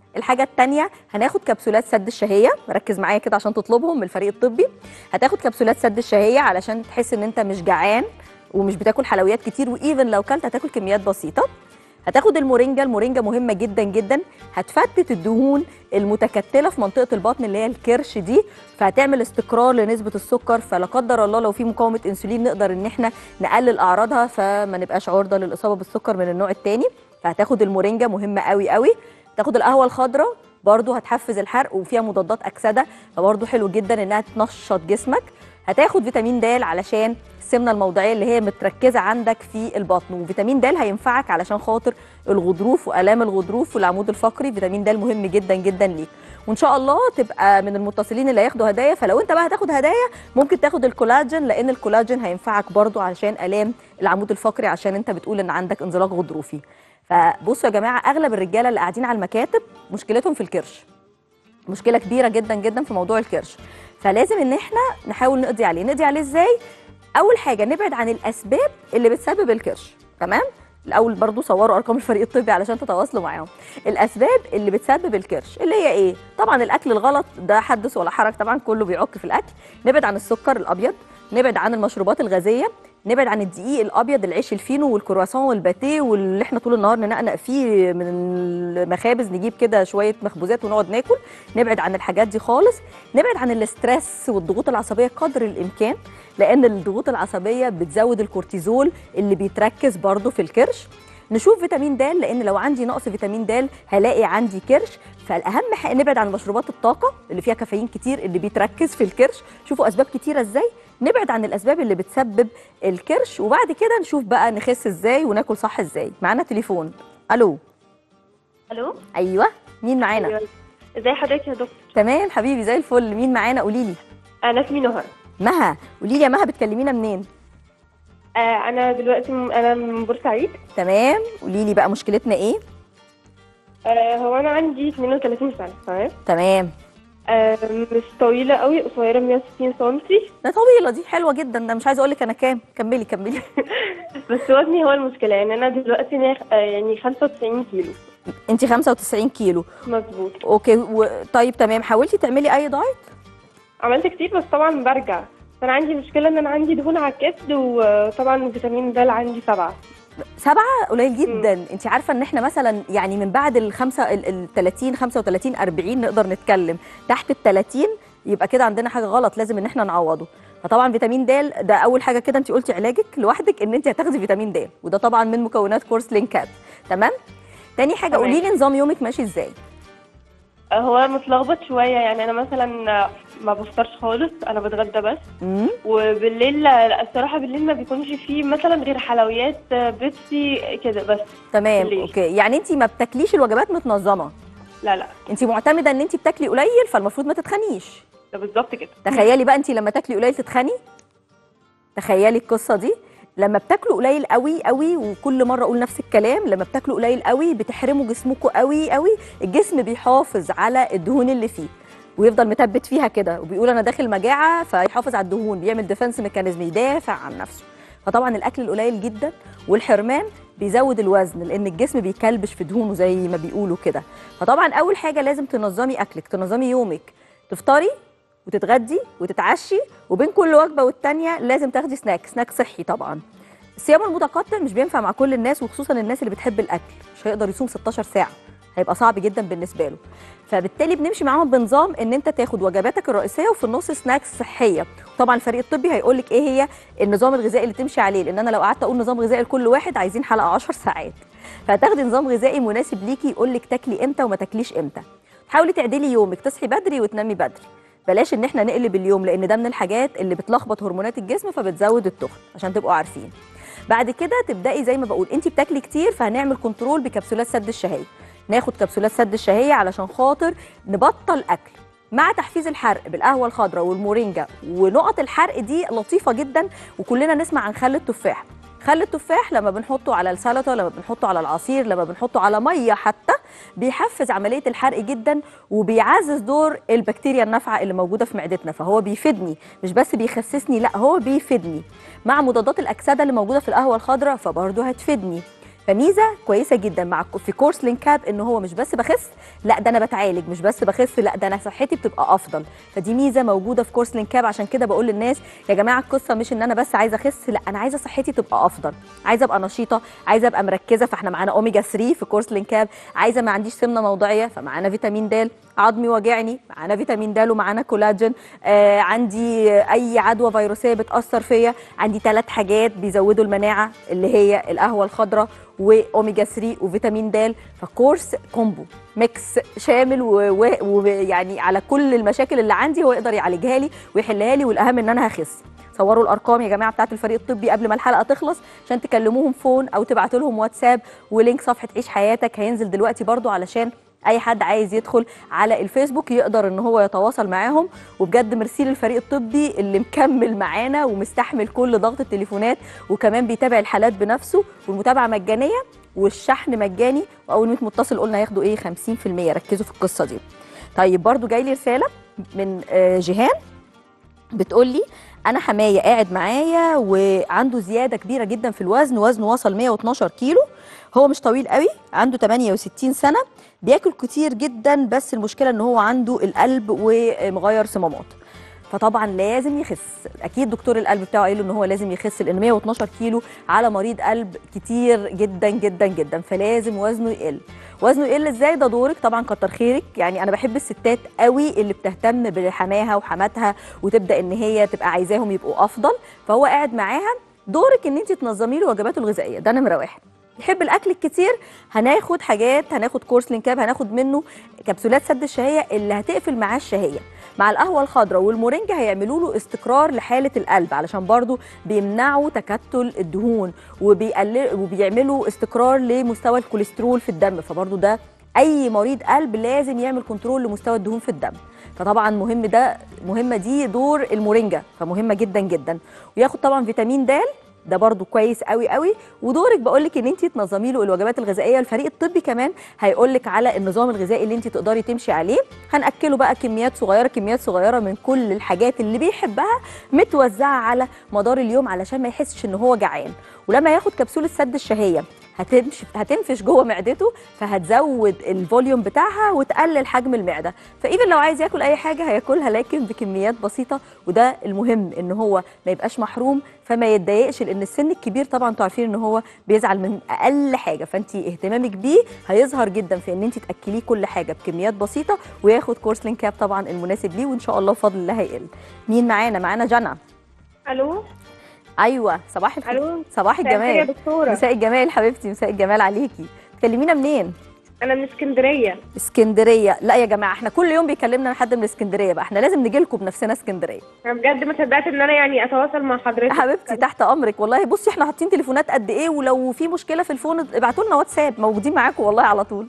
الحاجه الثانيه هناخد كبسولات سد الشهيه ركز معايا كده عشان تطلبهم من الفريق الطبي هتاخد كبسولات سد الشهيه علشان تحس ان انت مش جعان ومش بتاكل حلويات كتير وايفن لو كلت هتاكل كميات بسيطه هتاخد المورينجا المورينجا مهمه جدا جدا هتفتت الدهون المتكتله في منطقه البطن اللي هي الكرش دي فهتعمل استقرار لنسبه السكر فلا قدر الله لو في مقاومه انسولين نقدر ان احنا نقلل اعراضها فما نبقاش عرضه للاصابه بالسكر من النوع الثاني فهتاخد المورينجا مهمه قوي قوي تاخد القهوه الخضراء برضو هتحفز الحرق وفيها مضادات اكسده فبرضو حلو جدا انها تنشط جسمك هتاخد فيتامين د علشان السمنه الموضعيه اللي هي متركزه عندك في البطن وفيتامين د هينفعك علشان خاطر الغضروف والام الغضروف والعمود الفقري فيتامين د مهم جدا جدا ليك وان شاء الله تبقى من المتصلين اللي هياخدوا هدايا فلو انت بقى هتاخد هدايا ممكن تاخد الكولاجين لان الكولاجين هينفعك برضو علشان الام العمود الفقري عشان انت بتقول ان عندك انزلاق غضروفي فبصوا يا جماعه اغلب الرجاله اللي قاعدين على المكاتب مشكلتهم في الكرش مشكله كبيره جدا جدا في موضوع الكرش فلازم ان احنا نحاول نقضي عليه نقضي عليه ازاي اول حاجه نبعد عن الاسباب اللي بتسبب الكرش تمام الاول برضو صوروا ارقام الفريق الطبي علشان تتواصلوا معاهم الاسباب اللي بتسبب الكرش اللي هي ايه طبعا الاكل الغلط ده حدث ولا حرج طبعا كله بيعك في الاكل نبعد عن السكر الابيض نبعد عن المشروبات الغازيه نبعد عن الدقيق الابيض العيش الفينو والكرواسون والباتيه واللي احنا طول النهار ننقنق فيه من المخابز نجيب كده شويه مخبوزات ونقعد ناكل نبعد عن الحاجات دي خالص نبعد عن الاسترس والضغوط العصبيه قدر الامكان لان الضغوط العصبيه بتزود الكورتيزول اللي بيتركز برضو في الكرش نشوف فيتامين د لان لو عندي نقص فيتامين د هلاقي عندي كرش فالاهم حاجه نبعد عن مشروبات الطاقه اللي فيها كافيين كتير اللي بيتركز في الكرش شوفوا اسباب كتيره ازاي نبعد عن الاسباب اللي بتسبب الكرش وبعد كده نشوف بقى نخس ازاي وناكل صح ازاي معانا تليفون الو الو ايوه مين معانا أيوة. ازي حضرتك يا دكتور تمام حبيبي زي الفل مين معانا قولي لي انا اسمي نهى مها قولي لي يا مها بتكلمينا منين آه انا دلوقتي م- انا من بورسعيد تمام قولي لي بقى مشكلتنا ايه آه هو انا عندي 32 سنه تمام تمام آه مش طويله قوي قصيره 160 سنتي ده طويله دي حلوه جدا ده مش عايزه اقول لك انا كام كملي كملي بس وزني هو المشكله يعني انا دلوقتي ناخ... آه يعني 95 كيلو انت 95 كيلو مظبوط اوكي و... طيب تمام حاولتي تعملي اي دايت عملت كتير بس طبعا برجع انا عندي مشكله ان انا عندي دهون على الكبد وطبعا فيتامين د عندي سبعة سبعة قليل جدا انت عارفه ان احنا مثلا يعني من بعد الخمسة ال ال 30 35 40 نقدر نتكلم تحت ال 30 يبقى كده عندنا حاجه غلط لازم ان احنا نعوضه فطبعا فيتامين د ده اول حاجه كده انت قلتي علاجك لوحدك ان انت هتاخدي فيتامين د وده طبعا من مكونات كورس لينكات تمام تاني حاجه تمام. قولي لي نظام يومك ماشي ازاي آه هو متلخبط شويه يعني انا مثلا آه، ما بفطرش خالص انا بتغدى بس امم وبالليل لا، الصراحه بالليل ما بيكونش فيه مثلا غير حلويات آه، بيبسي كده بس تمام بالليل. اوكي يعني انت ما بتاكليش الوجبات متنظمه لا لا انت معتمده ان انت بتاكلي قليل فالمفروض ما تتخنيش ده بالظبط كده تخيلي بقى انت لما تاكلي قليل تتخني تخيلي القصه دي لما بتاكلوا قليل قوي قوي وكل مره اقول نفس الكلام لما بتاكلوا قليل قوي بتحرموا جسمكم قوي قوي الجسم بيحافظ على الدهون اللي فيه ويفضل مثبت فيها كده وبيقول انا داخل مجاعه فيحافظ على الدهون بيعمل ديفنس ميكانيزم يدافع عن نفسه فطبعا الاكل القليل جدا والحرمان بيزود الوزن لان الجسم بيكلبش في دهونه زي ما بيقولوا كده فطبعا اول حاجه لازم تنظمي اكلك تنظمي يومك تفطري وتتغدي وتتعشي وبين كل وجبه والتانيه لازم تاخدي سناك سناك صحي طبعا الصيام المتقطع مش بينفع مع كل الناس وخصوصا الناس اللي بتحب الاكل مش هيقدر يصوم 16 ساعه هيبقى صعب جدا بالنسبه له فبالتالي بنمشي معاهم بنظام ان انت تاخد وجباتك الرئيسيه وفي النص سناكس صحيه طبعا الفريق الطبي هيقول لك ايه هي النظام الغذائي اللي تمشي عليه لان انا لو قعدت اقول نظام غذائي لكل واحد عايزين حلقه 10 ساعات فتاخدي نظام غذائي مناسب ليكي يقول لك تاكلي امتى وما تاكليش امتى حاولي تعدلي يومك تصحي بدري وتنامي بدري بلاش ان احنا نقلب اليوم لان ده من الحاجات اللي بتلخبط هرمونات الجسم فبتزود التخن عشان تبقوا عارفين بعد كده تبداي زي ما بقول انت بتاكلي كتير فهنعمل كنترول بكبسولات سد الشهيه ناخد كبسولات سد الشهيه علشان خاطر نبطل اكل مع تحفيز الحرق بالقهوه الخضراء والمورينجا ونقط الحرق دي لطيفه جدا وكلنا نسمع عن خل التفاح خل التفاح لما بنحطه على السلطه لما بنحطه على العصير لما بنحطه على ميه حتى بيحفز عمليه الحرق جدا وبيعزز دور البكتيريا النافعه اللي موجوده في معدتنا فهو بيفيدني مش بس بيخسسني لا هو بيفيدني مع مضادات الاكسده اللي موجوده في القهوه الخضراء فبرضه هتفيدني فميزه كويسه جدا مع في كورس لينكاب ان هو مش بس بخس لا ده انا بتعالج مش بس بخس لا ده انا صحتي بتبقى افضل فدي ميزه موجوده في كورس لينكاب عشان كده بقول للناس يا جماعه القصه مش ان انا بس عايزه اخس لا انا عايزه صحتي تبقى افضل عايزه ابقى نشيطه عايزه ابقى مركزه فاحنا معانا اوميجا 3 في كورس لينكاب عايزه ما عنديش سمنه موضعيه فمعانا فيتامين د عظمي واجعني معانا فيتامين د ومعانا كولاجين آه عندي اي عدوى فيروسيه بتاثر فيا عندي ثلاث حاجات بيزودوا المناعه اللي هي القهوه الخضراء واوميجا 3 وفيتامين د فكورس كومبو ميكس شامل ويعني و... و... يعني على كل المشاكل اللي عندي هو يقدر يعالجها لي ويحلها لي والاهم ان انا هخس صوروا الارقام يا جماعه بتاعت الفريق الطبي قبل ما الحلقه تخلص عشان تكلموهم فون او تبعتوا لهم واتساب ولينك صفحه عيش حياتك هينزل دلوقتي برضو علشان اي حد عايز يدخل على الفيسبوك يقدر ان هو يتواصل معاهم وبجد ميرسي للفريق الطبي اللي مكمل معانا ومستحمل كل ضغط التليفونات وكمان بيتابع الحالات بنفسه والمتابعه مجانيه والشحن مجاني واول 100 متصل قلنا ياخدوا ايه 50% ركزوا في القصه دي طيب برضو جاي لي رساله من آه، جيهان بتقول لي انا حمايه قاعد معايا وعنده زياده كبيره جدا في الوزن وزنه وصل 112 كيلو هو مش طويل قوي عنده 68 سنه بياكل كتير جدا بس المشكله ان هو عنده القلب ومغير صمامات فطبعا لازم يخس اكيد دكتور القلب بتاعه قايل له ان هو لازم يخس لان 112 كيلو على مريض قلب كتير جدا جدا جدا فلازم وزنه يقل وزنه يقل ازاي ده دورك طبعا كتر خيرك يعني انا بحب الستات قوي اللي بتهتم بحماها وحماتها وتبدا ان هي تبقى عايزاهم يبقوا افضل فهو قاعد معاها دورك ان انت تنظمي له وجباته الغذائيه ده نمره واحد يحب الاكل الكتير هناخد حاجات هناخد كورس لينكاب هناخد منه كبسولات سد الشهيه اللي هتقفل معاه الشهيه مع القهوه الخضراء والمورينجا هيعملوا له استقرار لحاله القلب علشان برضو بيمنعوا تكتل الدهون وبيقلل وبيعملوا استقرار لمستوى الكوليسترول في الدم فبرضو ده اي مريض قلب لازم يعمل كنترول لمستوى الدهون في الدم فطبعا مهم ده مهمه دي دور المورينجا فمهمه جدا جدا وياخد طبعا فيتامين د ده برضو كويس قوي قوي ودورك بقول لك ان انت تنظمي له الوجبات الغذائيه الفريق الطبي كمان هيقول لك على النظام الغذائي اللي انت تقدري تمشي عليه هناكله بقى كميات صغيره كميات صغيره من كل الحاجات اللي بيحبها متوزعه على مدار اليوم علشان ما يحسش ان هو جعان ولما ياخد كبسوله سد الشهيه هتمشي هتنفش جوه معدته فهتزود الفوليوم بتاعها وتقلل حجم المعده فايفن لو عايز ياكل اي حاجه هياكلها لكن بكميات بسيطه وده المهم ان هو ما يبقاش محروم فما يتضايقش لان السن الكبير طبعا انتوا عارفين ان هو بيزعل من اقل حاجه فانت اهتمامك بيه هيظهر جدا في ان انت تاكليه كل حاجه بكميات بسيطه وياخد كورس لينكاب طبعا المناسب ليه وان شاء الله بفضل الله هيقل مين معانا معانا جنى الو ايوه صباح الخير الو صباح مساء الخير يا الجمال دكتوره مساء الجمال حبيبتي مساء الجمال عليكي تكلمينا منين انا من اسكندريه اسكندريه لا يا جماعه احنا كل يوم بيكلمنا حد من اسكندريه بقى احنا لازم نجي لكم بنفسنا اسكندريه انا بجد ما صدقت ان انا يعني اتواصل مع حضرتك حبيبتي تحت امرك والله بصي احنا حاطين تليفونات قد ايه ولو في مشكله في الفون ابعتوا لنا واتساب موجودين معاكم والله على طول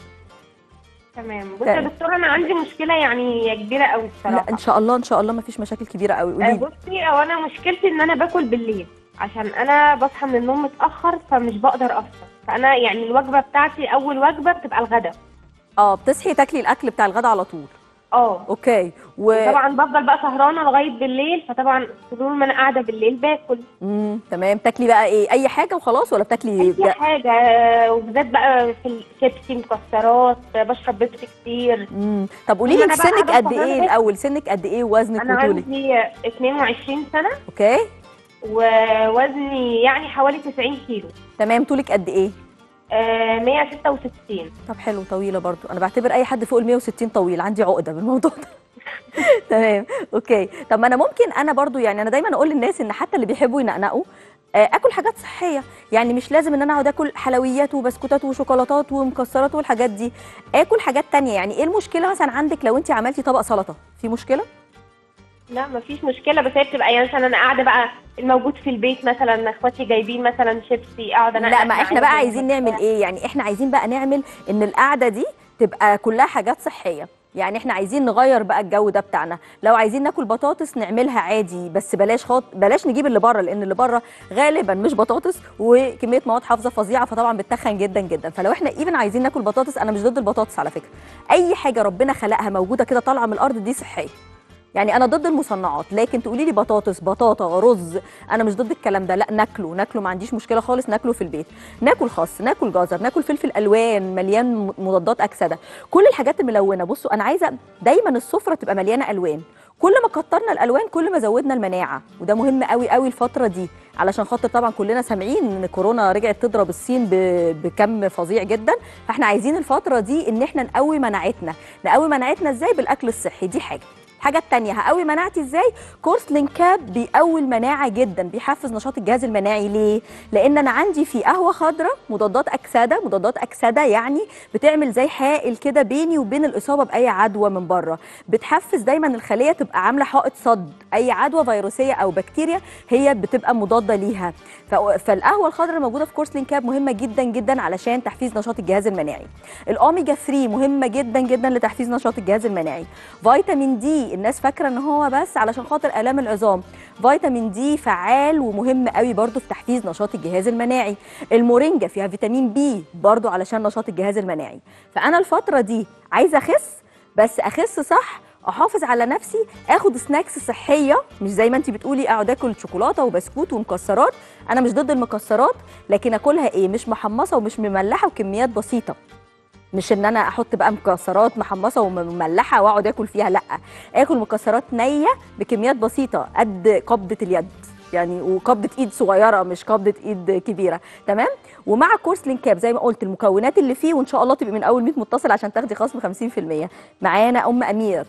تمام بصي يا تمام. دكتوره انا عندي مشكله يعني كبيره قوي الصراحه لا ان شاء الله ان شاء الله ما فيش مشاكل كبيره قوي آه، قولي لي. بصي او انا مشكلتي ان انا باكل بالليل عشان انا بصحى من النوم متاخر فمش بقدر افطر فانا يعني الوجبه بتاعتي اول وجبه بتبقى الغدا اه بتصحي تاكلي الاكل بتاع الغدا على طول اه اوكي و... طبعا بفضل بقى سهرانه لغايه بالليل فطبعا طول ما انا قاعده بالليل باكل امم تمام تاكلي بقى ايه اي حاجه وخلاص ولا بتاكلي اي بجا- حاجه وبالذات بقى في الشيبسي مكسرات بشرب بيبسي كتير امم طب قولي لي أنا انت بقى سنك قاعدة قد ايه سهرانة. الاول سنك قد ايه وزنك انا وطولك عندي 22 سنه اوكي ووزني يعني حوالي 90 كيلو تمام طولك قد ايه آه 166 طب حلو طويله برضو انا بعتبر اي حد فوق ال 160 طويل عندي عقده بالموضوع ده تمام اوكي طب ما انا ممكن انا برضو يعني انا دايما اقول للناس ان حتى اللي بيحبوا ينقنقوا آه، اكل حاجات صحيه يعني مش لازم ان انا اقعد اكل حلويات وبسكوتات وشوكولاتات ومكسرات والحاجات دي اكل حاجات تانية يعني ايه المشكله مثلا عندك لو انت عملتي طبق سلطه في مشكله لا مفيش مشكله بس هي بتبقى يعني مثلا انا قاعده بقى الموجود في البيت مثلا اخواتي جايبين مثلا شيبسي اقعد انا لا ما احنا بقى عايزين نعمل ايه يعني احنا عايزين بقى نعمل ان القعده دي تبقى كلها حاجات صحيه يعني احنا عايزين نغير بقى الجو ده بتاعنا لو عايزين ناكل بطاطس نعملها عادي بس بلاش خاط بلاش نجيب اللي بره لان اللي بره غالبا مش بطاطس وكميه مواد حافظه فظيعه فطبعا بتخن جدا جدا فلو احنا ايفن عايزين ناكل بطاطس انا مش ضد البطاطس على فكره اي حاجه ربنا خلقها موجوده كده طالعه من الارض دي صحيه يعني انا ضد المصنعات لكن تقولي لي بطاطس بطاطا رز انا مش ضد الكلام ده لا ناكله ناكله ما عنديش مشكله خالص ناكله في البيت ناكل خس ناكل جزر ناكل فلفل الوان مليان مضادات اكسده كل الحاجات الملونه بصوا انا عايزه دايما السفره تبقى مليانه الوان كل ما كترنا الالوان كل ما زودنا المناعه وده مهم قوي قوي الفتره دي علشان خاطر طبعا كلنا سامعين ان كورونا رجعت تضرب الصين ب- بكم فظيع جدا فاحنا عايزين الفتره دي ان احنا نقوي مناعتنا نقوي مناعتنا ازاي بالاكل الصحي دي حاجه الحاجة التانية هقوي مناعتي ازاي؟ كورس لينكاب بيقوي المناعة جدا بيحفز نشاط الجهاز المناعي ليه؟ لأن أنا عندي في قهوة خضراء مضادات أكسدة مضادات أكسدة يعني بتعمل زي حائل كده بيني وبين الإصابة بأي عدوى من بره بتحفز دايما الخلية تبقى عاملة حائط صد أي عدوى فيروسية أو بكتيريا هي بتبقى مضادة ليها ف- فالقهوة الخضراء الموجودة في كورس لينكاب مهمة جدا جدا علشان تحفيز نشاط الجهاز المناعي الأوميجا 3 مهمة جدا جدا لتحفيز نشاط الجهاز المناعي فيتامين دي الناس فاكره ان هو بس علشان خاطر الام العظام فيتامين دي فعال ومهم قوي برضو في تحفيز نشاط الجهاز المناعي المورينجا فيها فيتامين بي برضو علشان نشاط الجهاز المناعي فانا الفتره دي عايزه اخس بس اخس صح احافظ على نفسي اخد سناكس صحيه مش زي ما انت بتقولي اقعد اكل شوكولاته وبسكوت ومكسرات انا مش ضد المكسرات لكن اكلها ايه مش محمصه ومش مملحه وكميات بسيطه مش ان انا احط بقى مكسرات محمصه ومملحه واقعد اكل فيها لا اكل مكسرات نيه بكميات بسيطه قد قبضه اليد يعني وقبضه ايد صغيره مش قبضه ايد كبيره تمام ومع كورس لينكاب زي ما قلت المكونات اللي فيه وان شاء الله تبقي من اول 100 متصل عشان تاخدي خصم 50% معانا ام امير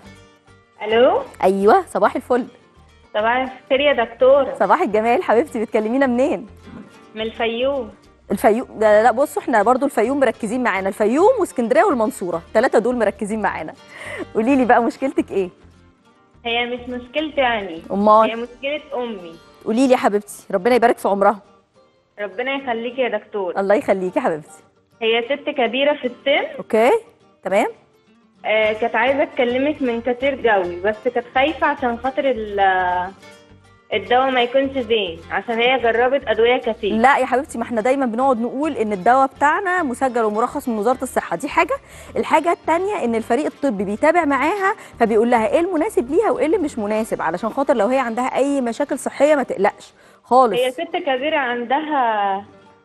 الو ايوه صباح الفل صباح الخير يا دكتوره صباح الجمال حبيبتي بتكلمينا منين من الفيوم الفيوم لا لا بصوا احنا برضو الفيوم مركزين معانا الفيوم واسكندريه والمنصوره ثلاثه دول مركزين معانا قولي لي بقى مشكلتك ايه هي مش مشكلتي يعني أمال؟ هي مشكله امي قولي لي يا حبيبتي ربنا يبارك في عمرها ربنا يخليكي يا دكتور الله يخليكي يا حبيبتي هي ست كبيره في السن اوكي تمام آه كانت عايزه تكلمك من كتير قوي بس كانت خايفه عشان خاطر ال- الدواء ما يكونش زين عشان هي جربت ادويه كتير لا يا حبيبتي ما احنا دايما بنقعد نقول ان الدواء بتاعنا مسجل ومرخص من وزاره الصحه دي حاجه الحاجه الثانيه ان الفريق الطبي بيتابع معاها فبيقول لها ايه المناسب ليها وايه اللي مش مناسب علشان خاطر لو هي عندها اي مشاكل صحيه ما تقلقش خالص هي ست كبيره عندها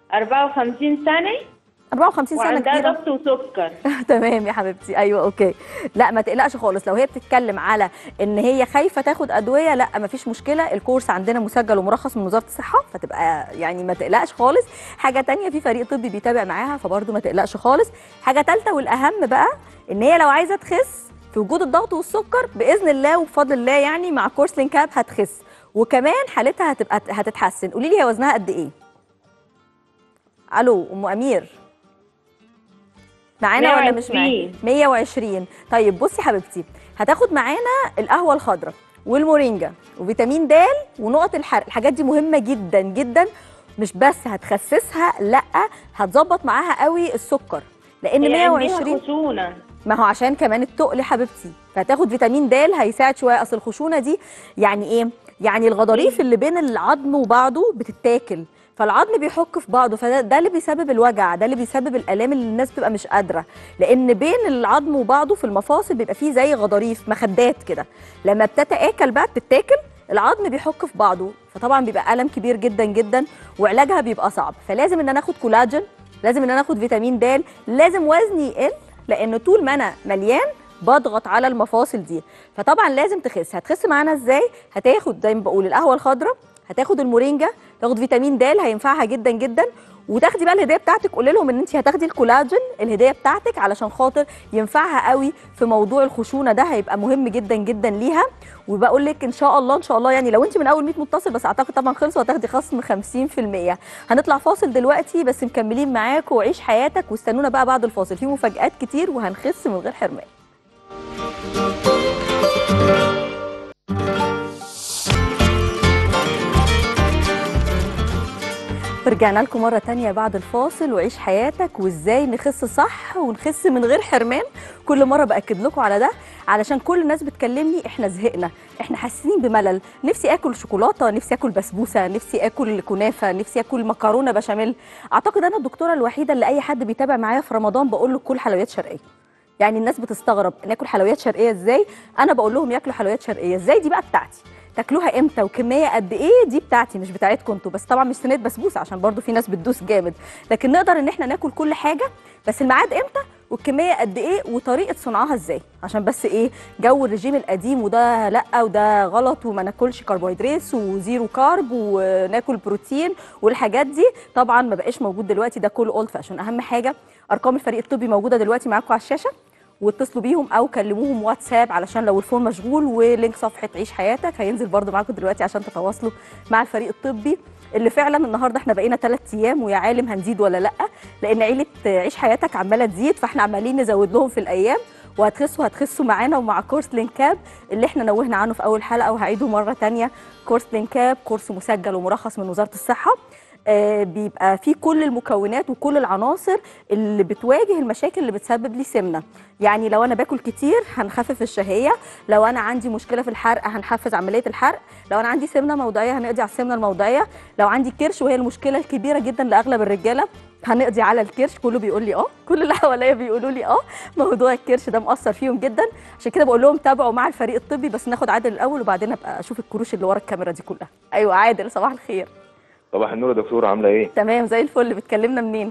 54 سنه 54 سنه وعندها كبيره ضغط وسكر تمام يا حبيبتي ايوه اوكي لا ما تقلقش خالص لو هي بتتكلم على ان هي خايفه تاخد ادويه لا ما فيش مشكله الكورس عندنا مسجل ومرخص من وزاره الصحه فتبقى يعني ما تقلقش خالص حاجه تانية في فريق طبي بيتابع معاها فبرضه ما تقلقش خالص حاجه ثالثه والاهم بقى ان هي لو عايزه تخس في وجود الضغط والسكر باذن الله وبفضل الله يعني مع كورس لينكاب هتخس وكمان حالتها هتبقى هتتحسن قولي لي هي وزنها قد ايه الو ام امير معانا ولا مش معانا 120. 120 طيب بصي حبيبتي هتاخد معانا القهوه الخضراء والمورينجا وفيتامين د ونقط الحرق الحاجات دي مهمه جدا جدا مش بس هتخسسها لا هتظبط معاها قوي السكر لان هي عندها 120 خشونه ما هو عشان كمان التقل حبيبتي فهتاخد فيتامين د هيساعد شويه اصل الخشونه دي يعني ايه يعني الغضاريف اللي بين العظم وبعضه بتتاكل فالعظم بيحك في بعضه فده ده اللي بيسبب الوجع ده اللي بيسبب الالام اللي الناس بتبقى مش قادره لان بين العظم وبعضه في المفاصل بيبقى فيه زي غضاريف مخدات كده لما بتتاكل بقى بتتاكل العظم بيحك في بعضه فطبعا بيبقى الم كبير جدا جدا وعلاجها بيبقى صعب فلازم ان انا اخد كولاجين لازم ان انا اخد فيتامين د لازم وزني يقل لان طول ما انا مليان بضغط على المفاصل دي فطبعا لازم تخس هتخس معانا ازاي هتاخد زي ما بقول القهوه الخضراء هتاخد المورينجا تاخد فيتامين د هينفعها جدا جدا وتاخدي بقى الهديه بتاعتك قولي لهم ان انت هتاخدي الكولاجين الهديه بتاعتك علشان خاطر ينفعها قوي في موضوع الخشونه ده هيبقى مهم جدا جدا ليها وبقول لك ان شاء الله ان شاء الله يعني لو انت من اول 100 متصل بس اعتقد طبعا خلصوا هتاخدي خصم 50% هنطلع فاصل دلوقتي بس مكملين معاكم وعيش حياتك واستنونا بقى بعد الفاصل في مفاجآت كتير وهنخس من غير حرمان رجعنا لكم مرة تانية بعد الفاصل وعيش حياتك وازاي نخس صح ونخس من غير حرمان كل مرة بأكد لكم على ده علشان كل الناس بتكلمني احنا زهقنا احنا حاسين بملل نفسي اكل شوكولاتة نفسي اكل بسبوسة نفسي اكل كنافة نفسي اكل مكرونة بشاميل اعتقد انا الدكتورة الوحيدة اللي اي حد بيتابع معايا في رمضان بقول له كل حلويات شرقية يعني الناس بتستغرب ناكل حلويات شرقيه ازاي انا بقول لهم ياكلوا حلويات شرقيه ازاي دي بقى بتاعتي تاكلوها امتى وكميه قد ايه دي بتاعتي مش بتاعتكم انتوا بس طبعا مش صينيه بسبوسه عشان برضو في ناس بتدوس جامد لكن نقدر ان احنا ناكل كل حاجه بس الميعاد امتى والكميه قد ايه وطريقه صنعها ازاي عشان بس ايه جو الرجيم القديم وده لا وده غلط وما ناكلش كربوهيدرات وزيرو كارب وناكل بروتين والحاجات دي طبعا ما بقاش موجود دلوقتي ده كله اولد فاشن اهم حاجه ارقام الفريق الطبي موجوده دلوقتي معاكم على الشاشه واتصلوا بيهم او كلموهم واتساب علشان لو الفون مشغول ولينك صفحه عيش حياتك هينزل برده معاكم دلوقتي عشان تتواصلوا مع الفريق الطبي اللي فعلا النهارده احنا بقينا ثلاث ايام ويا عالم هنزيد ولا لا لان عيله عيش حياتك عماله تزيد فاحنا عمالين نزود لهم في الايام وهتخسوا هتخسوا معانا ومع كورس لينكاب اللي احنا نوهنا عنه في اول حلقه وهعيده مره تانية كورس لينكاب كورس مسجل ومرخص من وزاره الصحه آه، بيبقى فيه كل المكونات وكل العناصر اللي بتواجه المشاكل اللي بتسبب لي سمنه يعني لو انا باكل كتير هنخفف الشهيه لو انا عندي مشكله في الحرق هنحفز عمليه الحرق لو انا عندي سمنه موضعيه هنقضي على السمنه الموضعيه لو عندي كرش وهي المشكله الكبيره جدا لاغلب الرجاله هنقضي على الكرش كله بيقول لي اه كل اللي حواليا بيقولوا لي اه موضوع الكرش ده مأثر فيهم جدا عشان كده بقول لهم تابعوا مع الفريق الطبي بس ناخد عادل الاول وبعدين ابقى اشوف الكروش اللي ورا الكاميرا دي كلها ايوه عادل صباح الخير صباح النور يا دكتور عامله ايه؟ تمام زي الفل بتكلمنا منين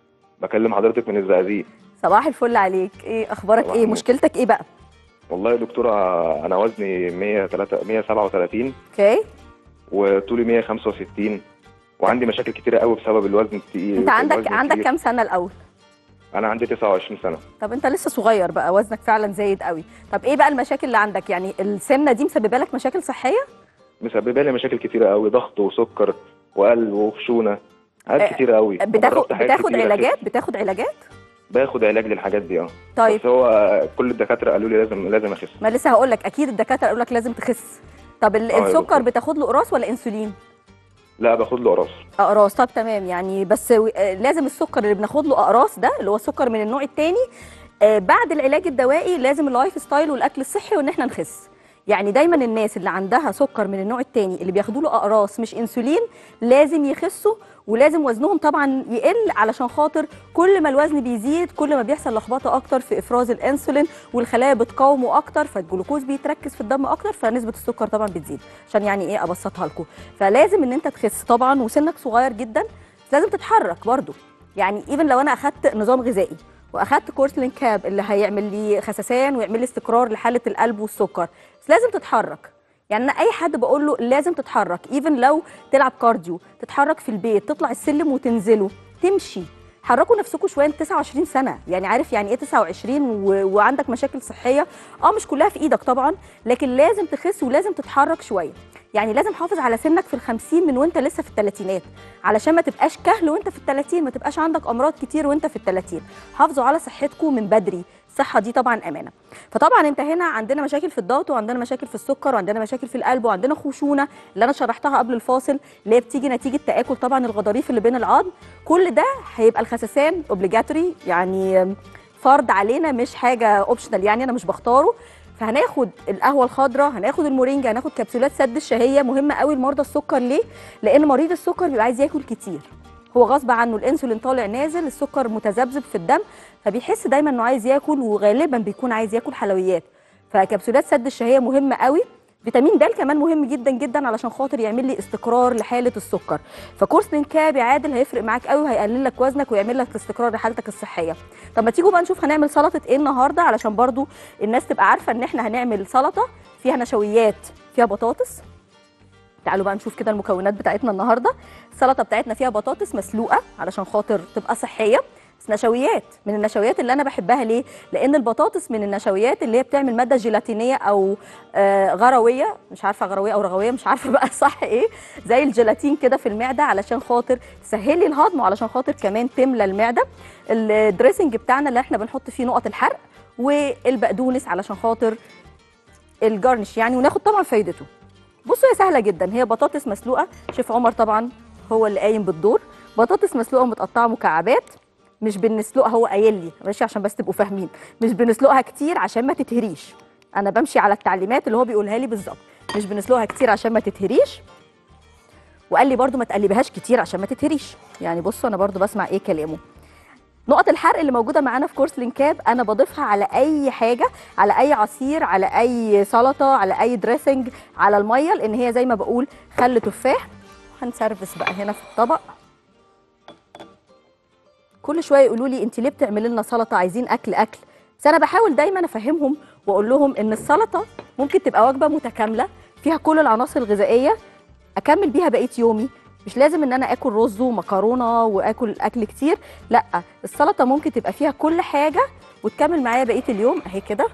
بكلم حضرتك من الزقازيق صباح الفل عليك ايه اخبارك صباح ايه النور. مشكلتك ايه بقى والله يا دكتوره انا وزني 103 137 اوكي وطولي 165 وعندي مشاكل كتيره قوي بسبب الوزن التقيل انت عندك الوزن عندك الكتير. كام سنه الاول انا عندي 29 سنه طب انت لسه صغير بقى وزنك فعلا زايد قوي طب ايه بقى المشاكل اللي عندك يعني السمنه دي مسببه لك مشاكل صحيه مسببه لي مشاكل كتيره قوي ضغط وسكر وقلب وخشونه حاجات آه، كتيره قوي بتاخد جربت حاجات بتاخد كتيرة علاجات بتاخد علاجات أخس. باخد علاج للحاجات دي اه طيب. بس هو كل الدكاتره قالوا لي لازم لازم اخس ما لسه هقول لك اكيد الدكاتره قالوا لك لازم تخس طب ال- آه يا السكر دكتور. بتاخد له قراص ولا انسولين لا باخد له قراص اقراص طب تمام يعني بس و- آه، لازم السكر اللي بناخد له اقراص ده اللي هو السكر من النوع الثاني بعد العلاج الدوائي لازم اللايف ستايل والاكل الصحي وان احنا نخس يعني دايما الناس اللي عندها سكر من النوع الثاني اللي بياخدوا له اقراص مش انسولين لازم يخسوا ولازم وزنهم طبعا يقل علشان خاطر كل ما الوزن بيزيد كل ما بيحصل لخبطه اكتر في افراز الانسولين والخلايا بتقاومه اكتر فالجلوكوز بيتركز في الدم اكتر فنسبه السكر طبعا بتزيد عشان يعني ايه ابسطها لكم فلازم ان انت تخس طبعا وسنك صغير جدا بس لازم تتحرك برضو يعني ايفن لو انا اخدت نظام غذائي واخدت كورس لينكاب اللي هيعمل لي خسسان ويعمل لي استقرار لحاله القلب والسكر بس لازم تتحرك يعني انا اي حد بقول له لازم تتحرك ايفن لو تلعب كارديو تتحرك في البيت تطلع السلم وتنزله تمشي حركوا نفسكم شويه انت 29 سنه يعني عارف يعني ايه 29 و... وعندك مشاكل صحيه اه مش كلها في ايدك طبعا لكن لازم تخس ولازم تتحرك شويه يعني لازم حافظ على سنك في الخمسين من وانت لسه في الثلاثينات علشان ما تبقاش كهل وانت في الثلاثين ما تبقاش عندك امراض كتير وانت في الثلاثين حافظوا على صحتكم من بدري الصحه دي طبعا امانه فطبعا انت هنا عندنا مشاكل في الضغط وعندنا مشاكل في السكر وعندنا مشاكل في القلب وعندنا خشونه اللي انا شرحتها قبل الفاصل اللي هي بتيجي نتيجه تاكل طبعا الغضاريف اللي بين العظم كل ده هيبقى الخسسان اوبليجاتوري يعني فرض علينا مش حاجه اوبشنال يعني انا مش بختاره فهناخد القهوه الخضراء هناخد المورينجا هناخد كبسولات سد الشهيه مهمه قوي لمرضى السكر ليه لان مريض السكر بيبقى عايز ياكل كتير هو غصب عنه الانسولين طالع نازل السكر متذبذب في الدم فبيحس دايما انه عايز ياكل وغالبا بيكون عايز ياكل حلويات فكبسولات سد الشهيه مهمه قوي فيتامين د كمان مهم جدا جدا علشان خاطر يعمل لي استقرار لحاله السكر فكورس لينكاب يا عادل هيفرق معاك قوي وهيقلل لك وزنك ويعمل لك استقرار لحالتك الصحيه طب ما تيجوا بقى نشوف هنعمل سلطه ايه النهارده علشان برضو الناس تبقى عارفه ان احنا هنعمل سلطه فيها نشويات فيها بطاطس تعالوا بقى نشوف كده المكونات بتاعتنا النهارده السلطه بتاعتنا فيها بطاطس مسلوقه علشان خاطر تبقى صحيه بس نشويات من النشويات اللي انا بحبها ليه لان البطاطس من النشويات اللي هي بتعمل ماده جيلاتينيه او آه غرويه مش عارفه غرويه او رغويه مش عارفه بقى صح ايه زي الجيلاتين كده في المعده علشان خاطر تسهلي الهضم وعلشان خاطر كمان تملى المعده الدريسنج بتاعنا اللي احنا بنحط فيه نقط الحرق والبقدونس علشان خاطر الجارنش يعني وناخد طبعا فايدته بصوا هي سهله جدا هي بطاطس مسلوقه شيف عمر طبعا هو اللي قايم بالدور بطاطس مسلوقه متقطعه مكعبات مش بنسلقها هو قايل لي ماشي عشان بس تبقوا فاهمين مش بنسلقها كتير عشان ما تتهريش انا بمشي على التعليمات اللي هو بيقولها لي بالظبط مش بنسلقها كتير عشان ما تتهريش وقال لي برضو ما تقلبهاش كتير عشان ما تتهريش يعني بصوا انا برضو بسمع ايه كلامه نقط الحرق اللي موجوده معانا في كورس لينكاب انا بضيفها على اي حاجه على اي عصير على اي سلطه على اي دريسنج على الميه لان هي زي ما بقول خل تفاح هنسرفس بقى هنا في الطبق كل شويه يقولوا لي انت ليه بتعملي لنا سلطه عايزين اكل اكل بس انا بحاول دايما افهمهم واقول لهم ان السلطه ممكن تبقى وجبه متكامله فيها كل العناصر الغذائيه اكمل بيها بقيه يومي مش لازم ان انا اكل رز ومكرونه واكل اكل كتير لا السلطه ممكن تبقى فيها كل حاجه وتكمل معايا بقيه اليوم اهي كده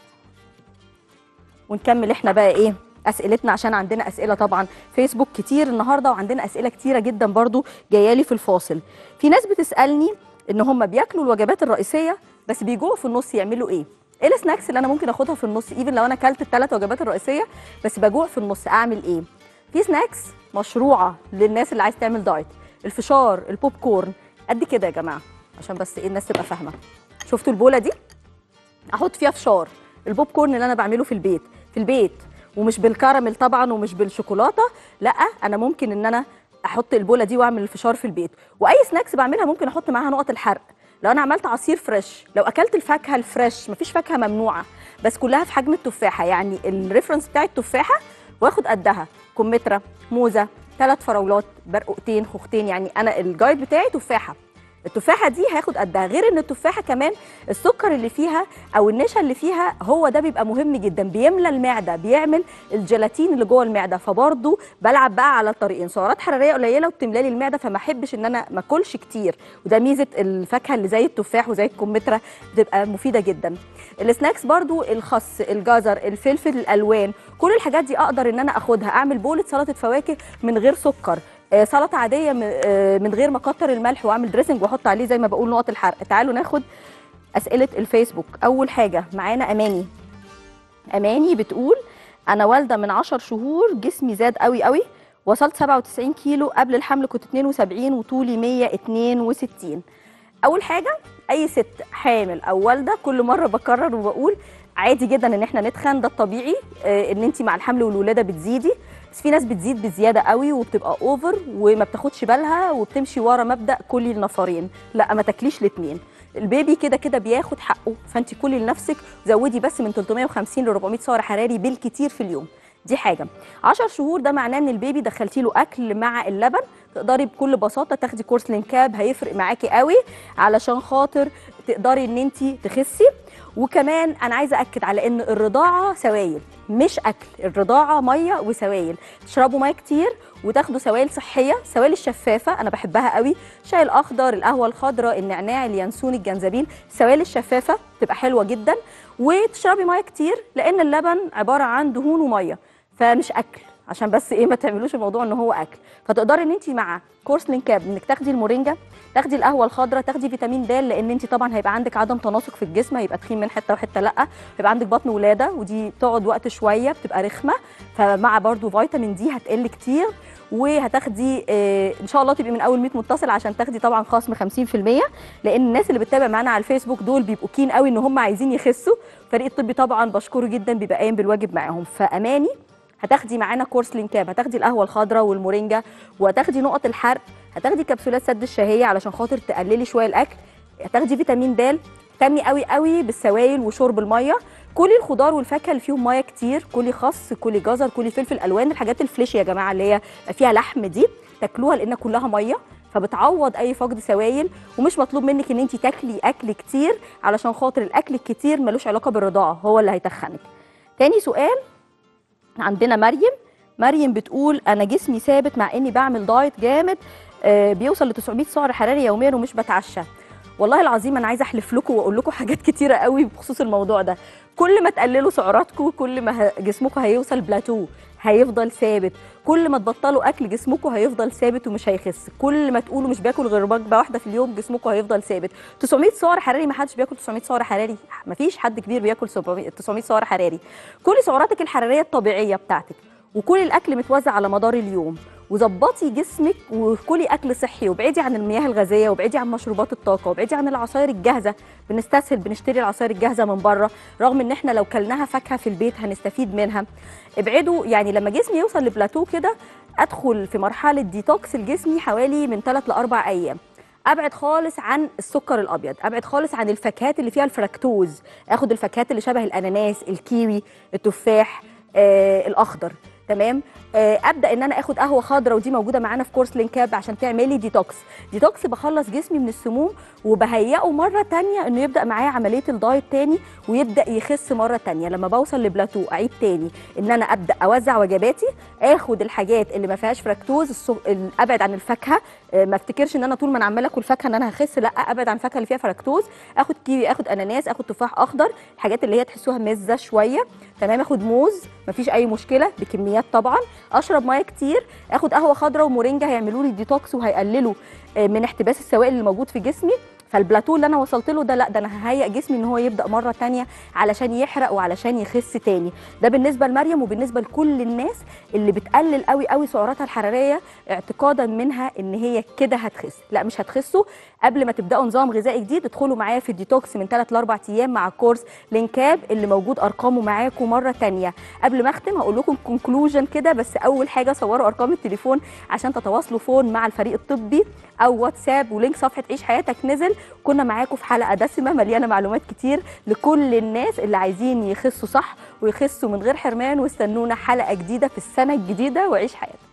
ونكمل احنا بقى ايه اسئلتنا عشان عندنا اسئله طبعا فيسبوك كتير النهارده وعندنا اسئله كتيره جدا برضو جايه لي في الفاصل في ناس بتسالني ان هم بياكلوا الوجبات الرئيسيه بس بيجوعوا في النص يعملوا ايه ايه السناكس اللي انا ممكن اخدها في النص ايفن لو انا اكلت الثلاث وجبات الرئيسيه بس بجوع في النص اعمل ايه في سناكس مشروعه للناس اللي عايز تعمل دايت الفشار البوب كورن قد كده يا جماعه عشان بس ايه الناس تبقى فاهمه شفتوا البوله دي احط فيها فشار البوب كورن اللي انا بعمله في البيت في البيت ومش بالكراميل طبعا ومش بالشوكولاته لا انا ممكن ان انا احط البوله دي واعمل الفشار في البيت واي سناكس بعملها ممكن احط معاها نقط الحرق لو انا عملت عصير فريش لو اكلت الفاكهه الفريش مفيش فاكهه ممنوعه بس كلها في حجم التفاحه يعني الريفرنس بتاعي التفاحه واخد قدها كمثرى موزه ثلاث فراولات برقوقتين خوختين يعني انا الجايد بتاعي تفاحه التفاحه دي هاخد قدها غير ان التفاحه كمان السكر اللي فيها او النشا اللي فيها هو ده بيبقى مهم جدا بيملى المعده بيعمل الجيلاتين اللي جوه المعده فبرضه بلعب بقى على الطريقين سعرات حراريه قليله وبتملى لي المعده فما احبش ان انا ما اكلش كتير وده ميزه الفاكهه اللي زي التفاح وزي الكمثرى بتبقى مفيده جدا السناكس برضو الخس الجزر الفلفل الالوان كل الحاجات دي اقدر ان انا اخدها اعمل بوله سلطه فواكه من غير سكر آه، سلطه عاديه م- آه، من غير ما اكتر الملح واعمل دريسنج واحط عليه زي ما بقول نقط الحرق تعالوا ناخد اسئله الفيسبوك اول حاجه معانا اماني اماني بتقول انا والده من 10 شهور جسمي زاد قوي قوي وصلت 97 كيلو قبل الحمل كنت 72 وطولي 162 اول حاجه اي ست حامل او والده كل مره بكرر وبقول عادي جدا ان احنا نتخن ده الطبيعي آه، ان انت مع الحمل والولاده بتزيدي بس في ناس بتزيد بزياده قوي وبتبقى اوفر وما بتاخدش بالها وبتمشي ورا مبدا كلي النفرين لا ما تاكليش الاثنين البيبي كده كده بياخد حقه فانت كلي لنفسك زودي بس من 350 ل 400 سعر حراري بالكتير في اليوم دي حاجه 10 شهور ده معناه ان البيبي دخلتي له اكل مع اللبن تقدري بكل بساطه تاخدي كورس لينكاب هيفرق معاكي قوي علشان خاطر تقدري ان انت تخسي وكمان انا عايزه اكد على ان الرضاعه سوائل مش اكل الرضاعه ميه وسوائل تشربوا ميه كتير وتاخدوا سوائل صحيه سوائل الشفافه انا بحبها قوي الشاي الاخضر القهوه الخضراء النعناع اليانسون الجنزبيل السوائل الشفافه بتبقى حلوه جدا وتشربي ميه كتير لان اللبن عباره عن دهون وميه فمش اكل عشان بس ايه ما تعملوش الموضوع ان هو اكل فتقدري ان انت مع كورس لينكاب انك تاخدي المورينجا تاخدي القهوه الخضراء تاخدي فيتامين د لان انت طبعا هيبقى عندك عدم تناسق في الجسم هيبقى تخين من حته وحته لا هيبقى عندك بطن ولاده ودي بتقعد وقت شويه بتبقى رخمه فمع برضو فيتامين دي هتقل كتير وهتاخدي آه، ان شاء الله تبقي من اول 100 متصل عشان تاخدي طبعا خصم 50% لان الناس اللي بتتابع معانا على الفيسبوك دول بيبقوا كين قوي ان هم عايزين يخسوا الفريق الطبي طبعا بشكره جدا بيبقى قايم بالواجب معاهم فاماني هتاخدي معانا كورس لينكاب هتاخدي القهوه الخضراء والمورينجا وهتاخدي نقط الحرق هتاخدي كبسولات سد الشهيه علشان خاطر تقللي شويه الاكل هتاخدي فيتامين د تهتمي قوي قوي بالسوائل وشرب الميه كلي الخضار والفاكهه اللي فيهم ميه كتير كلي خس كلي جزر كلي فلفل الوان الحاجات الفليش يا جماعه اللي هي فيها لحم دي تاكلوها لان كلها ميه فبتعوض اي فقد سوائل ومش مطلوب منك ان انت تاكلي اكل كتير علشان خاطر الاكل الكتير ملوش علاقه بالرضاعه هو اللي هيتخنك تاني سؤال عندنا مريم مريم بتقول انا جسمي ثابت مع اني بعمل دايت جامد آه، بيوصل ل 900 سعر حراري يوميا ومش بتعشى والله العظيم انا عايزه احلف لكم واقول لكم حاجات كتيره قوي بخصوص الموضوع ده كل ما تقللوا سعراتكم كل ما ه- جسمكم هيوصل بلاتو هيفضل ثابت كل ما تبطلوا اكل جسمكم هيفضل ثابت ومش هيخس كل ما تقولوا مش باكل غير وجبه واحده في اليوم جسمكم هيفضل ثابت 900 سعر حراري ما حدش بياكل 900 سعر حراري ما فيش حد كبير بياكل 700 900 سعر حراري كل سعراتك الحراريه الطبيعيه بتاعتك وكل الاكل متوزع على مدار اليوم وظبطي جسمك وكلي اكل صحي وابعدي عن المياه الغازيه وابعدي عن مشروبات الطاقه وابعدي عن العصاير الجاهزه بنستسهل بنشتري العصاير الجاهزه من بره رغم ان احنا لو كلناها فاكهه في البيت هنستفيد منها ابعدوا يعني لما جسمي يوصل لبلاتو كده ادخل في مرحله ديتوكس الجسمي حوالي من 3 ل 4 ايام ابعد خالص عن السكر الابيض ابعد خالص عن الفاكهات اللي فيها الفركتوز اخد الفاكهات اللي شبه الاناناس الكيوي التفاح آه الاخضر تمام آه ابدا ان انا اخد قهوه خضراء ودي موجوده معانا في كورس لينكاب عشان تعملي ديتوكس ديتوكس بخلص جسمي من السموم وبهيئه مره تانية انه يبدا معايا عمليه الدايت تاني ويبدا يخس مره تانية لما بوصل لبلاتو اعيد تاني ان انا ابدا اوزع وجباتي اخد الحاجات اللي ما فيهاش فركتوز السو- ال- ابعد عن الفاكهه آه، ما افتكرش ان انا طول ما انا عماله اكل فاكهه ان انا هخس لا ابعد عن الفاكهه اللي فيها فركتوز اخد كيوي اخد اناناس اخد تفاح اخضر الحاجات اللي هي تحسوها مزه شويه تمام اخد موز مفيش اي مشكله بكميات طبعا اشرب ميه كتير اخد قهوه خضراء ومورينجا هيعملوا لي ديتوكس وهيقللوا آه، من احتباس السوائل اللي موجود في جسمي فالبلاتو اللي انا وصلت له ده لا ده انا ههيئ جسمي ان هو يبدا مره تانية علشان يحرق وعلشان يخس تاني ده بالنسبه لمريم وبالنسبه لكل الناس اللي بتقلل قوي قوي سعراتها الحراريه اعتقادا منها ان هي كده هتخس لا مش هتخسوا قبل ما تبداوا نظام غذائي جديد ادخلوا معايا في الديتوكس من 3 ل 4 ايام مع كورس لينكاب اللي موجود ارقامه معاكم مره تانية قبل ما اختم هقول لكم كونكلوجن كده بس اول حاجه صوروا ارقام التليفون عشان تتواصلوا فون مع الفريق الطبي او واتساب ولينك صفحه عيش حياتك نزل كنا معاكم في حلقه دسمه مليانه معلومات كتير لكل الناس اللي عايزين يخسوا صح ويخسوا من غير حرمان واستنونا حلقه جديده في السنه الجديده وعيش حياتك